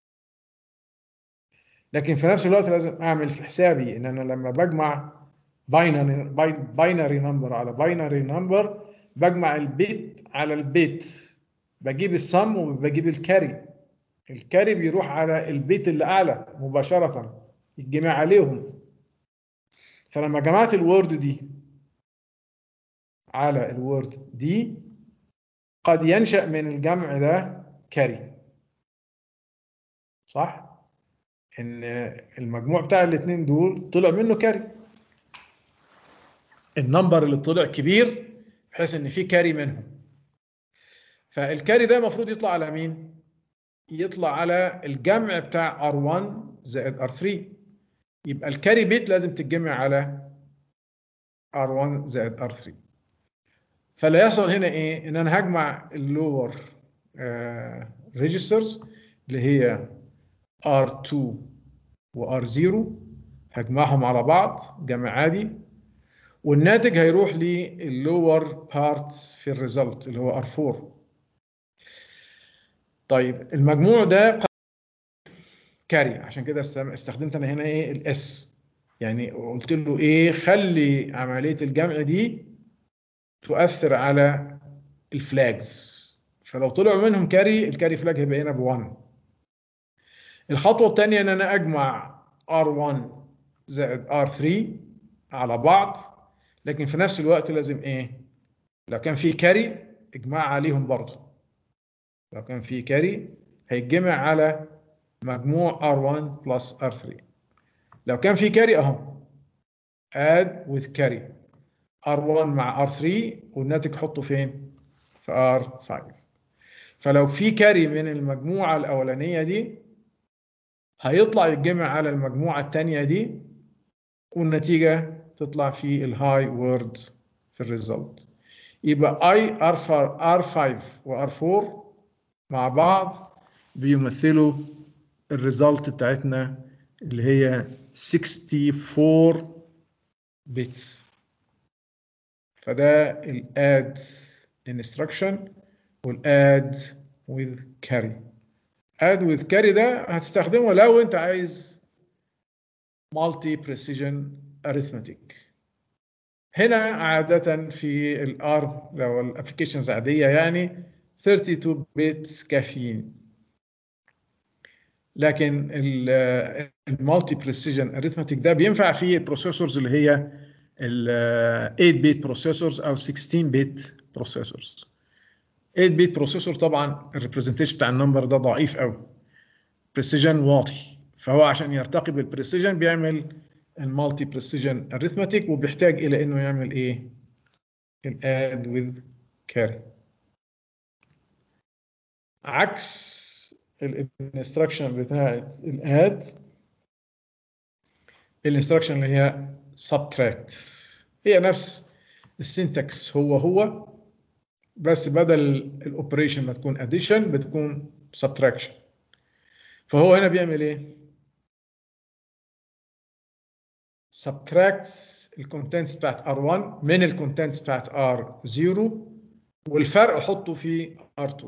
لكن في نفس الوقت لازم اعمل في حسابي ان انا لما بجمع باينري باينري نمبر على باينري نمبر بجمع البيت على البيت بجيب السم وبجيب الكاري الكاري بيروح على البيت اللي اعلى مباشره يتجمع عليهم فلما جمعت الوورد دي على الوورد دي قد ينشأ من الجمع ده كاري صح ان المجموع بتاع الاثنين دول طلع منه كاري النمبر اللي طلع كبير بحيث ان في كاري منهم فالكاري ده المفروض يطلع على مين يطلع على الجمع بتاع R1 زائد R3 يبقى الكاري بيت لازم تتجمع على R1 زائد R3 فاللي يحصل هنا ايه ان انا هجمع اللور ريجسترز اللي هي R2 و R0 هجمعهم على بعض جمع عادي والناتج هيروح لللور بارت في الريزلت اللي هو R4 طيب المجموع ده كاري عشان كده استم- استخدمت انا هنا ايه الاس يعني قلت له ايه خلي عمليه الجمع دي تؤثر على الفلاجز فلو طلعوا منهم كاري الكاري فلاج هيبقى هنا ب 1 الخطوه الثانيه ان انا اجمع R1 زائد R3 على بعض لكن في نفس الوقت لازم ايه لو كان في كاري اجمع عليهم برضه لو كان في كاري هيتجمع على مجموع R1 plus R3 لو كان في كاري اهو add with carry R1 مع R3 والناتج حطه فين؟ في R5 فلو في كاري من المجموعة الأولانية دي هيطلع يتجمع على المجموعة التانية دي والنتيجة تطلع في الهاي وورد في الريزلت يبقى I R4 R5 و R4 مع بعض بيمثلوا الريزلت بتاعتنا اللي هي 64 بيتس فده الاد انستراكشن والاد with carry add with carry ده هتستخدمه لو انت عايز multi precision arithmetic هنا عادة في الار لو الابلكيشنز عادية يعني 32 بت كافيين لكن المالتي بريسيجن اريثماتيك ده بينفع في البروسيسورز اللي هي ال 8 بت بروسيسورز او 16 بت بروسيسورز 8 بت بروسيسور طبعا الريبريزنتيشن بتاع النمبر ده ضعيف قوي بريسيجن واطي فهو عشان يرتقي بالبريسيجن بيعمل المالتي بريسيجن اريثماتيك وبيحتاج الى انه يعمل ايه الاد وذ كاري عكس الانستراكشن بتاعت الاد الانستراكشن اللي هي subtract هي نفس السنتكس هو هو بس بدل الاوبريشن ما تكون addition بتكون subtraction فهو هنا بيعمل ايه subtract الكونتنتس بتاعت R1 من الكونتنتس بتاعت R0 والفرق حطه في R2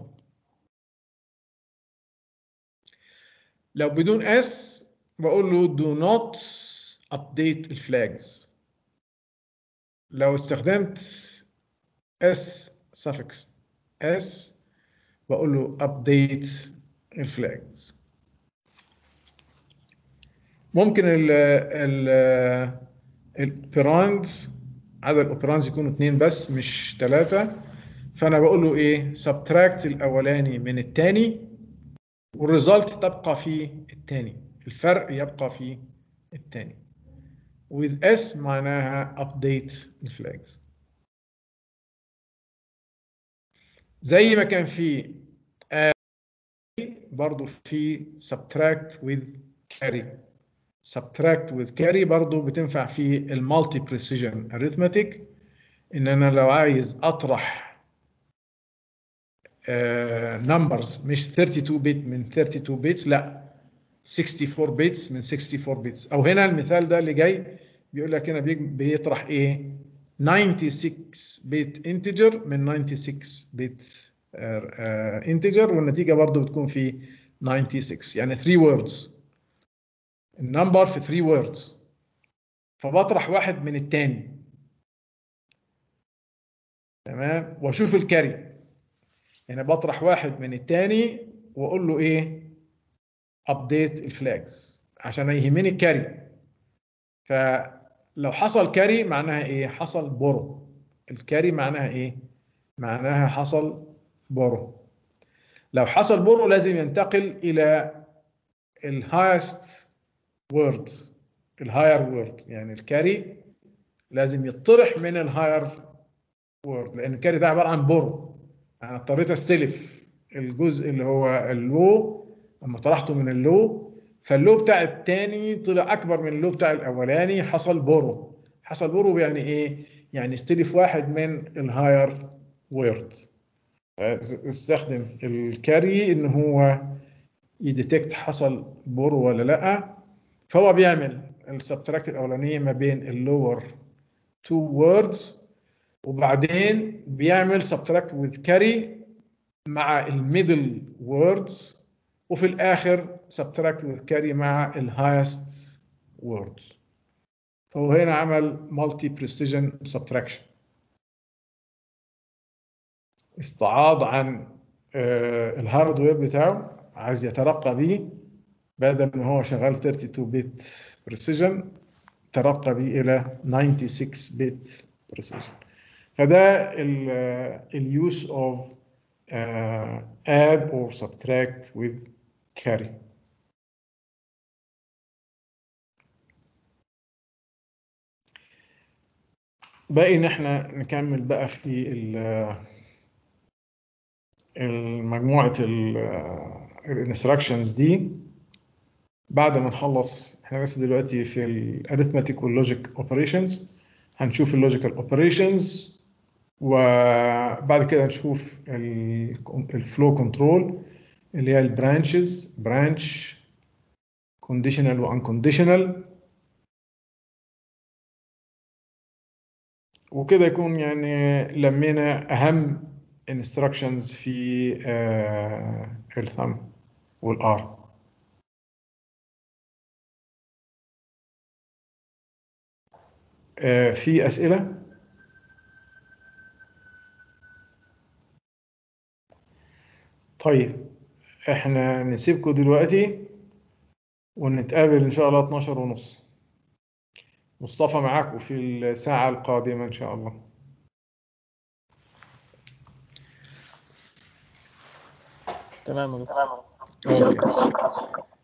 لو بدون S بقول له do not update الفلاجز لو استخدمت S suffix S بقول له update الفلاجز ممكن ال ال الاوبراند عدد الاوبراندز يكونوا اثنين بس مش ثلاثة فأنا بقول له إيه subtract الأولاني من الثاني والريزلت تبقى في الثاني الفرق يبقى في الثاني with S معناها update الفلاجز زي ما كان في برضو في subtract with carry subtract with carry برضو بتنفع في المالتي بريسيجن arithmetic ان انا لو عايز اطرح نمبرز مش 32 بت من 32 بيتس لا 64 بيتس من 64 بيتس او هنا المثال ده اللي جاي بيقول لك هنا بيطرح ايه 96 بت انتجر من 96 بت انتجر والنتيجه برضو بتكون في 96 يعني 3 ووردز النمبر في 3 ووردز فبطرح واحد من الثاني تمام واشوف الكاري يعني بطرح واحد من الثاني واقول له ايه ابديت الفلاجز عشان يهمني الكاري فلو حصل كاري معناها ايه حصل بورو الكاري معناها ايه معناها حصل بورو لو حصل بورو لازم ينتقل الى الهايست وورد الهاير وورد يعني الكاري لازم يطرح من الهاير وورد لان الكاري ده عباره عن بورو انا اضطريت استلف الجزء اللي هو اللو لما طرحته من اللو فاللو بتاع الثاني طلع اكبر من اللو بتاع الاولاني حصل بورو حصل بورو يعني ايه يعني استلف واحد من الهاير وورد استخدم الكاري ان هو يديتكت حصل بور ولا لا فهو بيعمل السبتراكت الاولانيه ما بين اللور تو ووردز وبعدين بيعمل سبتراكت وذ كاري مع الميدل ووردز وفي الاخر سبتراكت وذ كاري مع الهايست ووردز فهو هنا عمل مالتي بريسيجن سبتراكشن استعاض عن آه، الهاردوير بتاعه عايز يترقى بيه بدل ما هو شغال 32 بت بريسيجن ترقى بيه الى 96 بت بريسيجن فده اليوز اوف add or subtract with carry باقي ان احنا نكمل بقى في ال- مجموعة الانستراكشنز دي بعد ما نخلص احنا بس دلوقتي في الاريثماتيك واللوجيك اوبريشنز هنشوف اللوجيكال اوبريشنز وبعد كده نشوف الفلو كنترول اللي هي البرانشز برانش كونديشنال وانكونديشنال وكده يكون يعني لمينا اهم instructions في آه، الثم والار آه، في أسئلة؟ طيب احنا نسيبكم دلوقتي ونتقابل ان شاء الله 12 ونص مصطفى معاكم في الساعة القادمة ان شاء الله تمام يا دكتور اوكي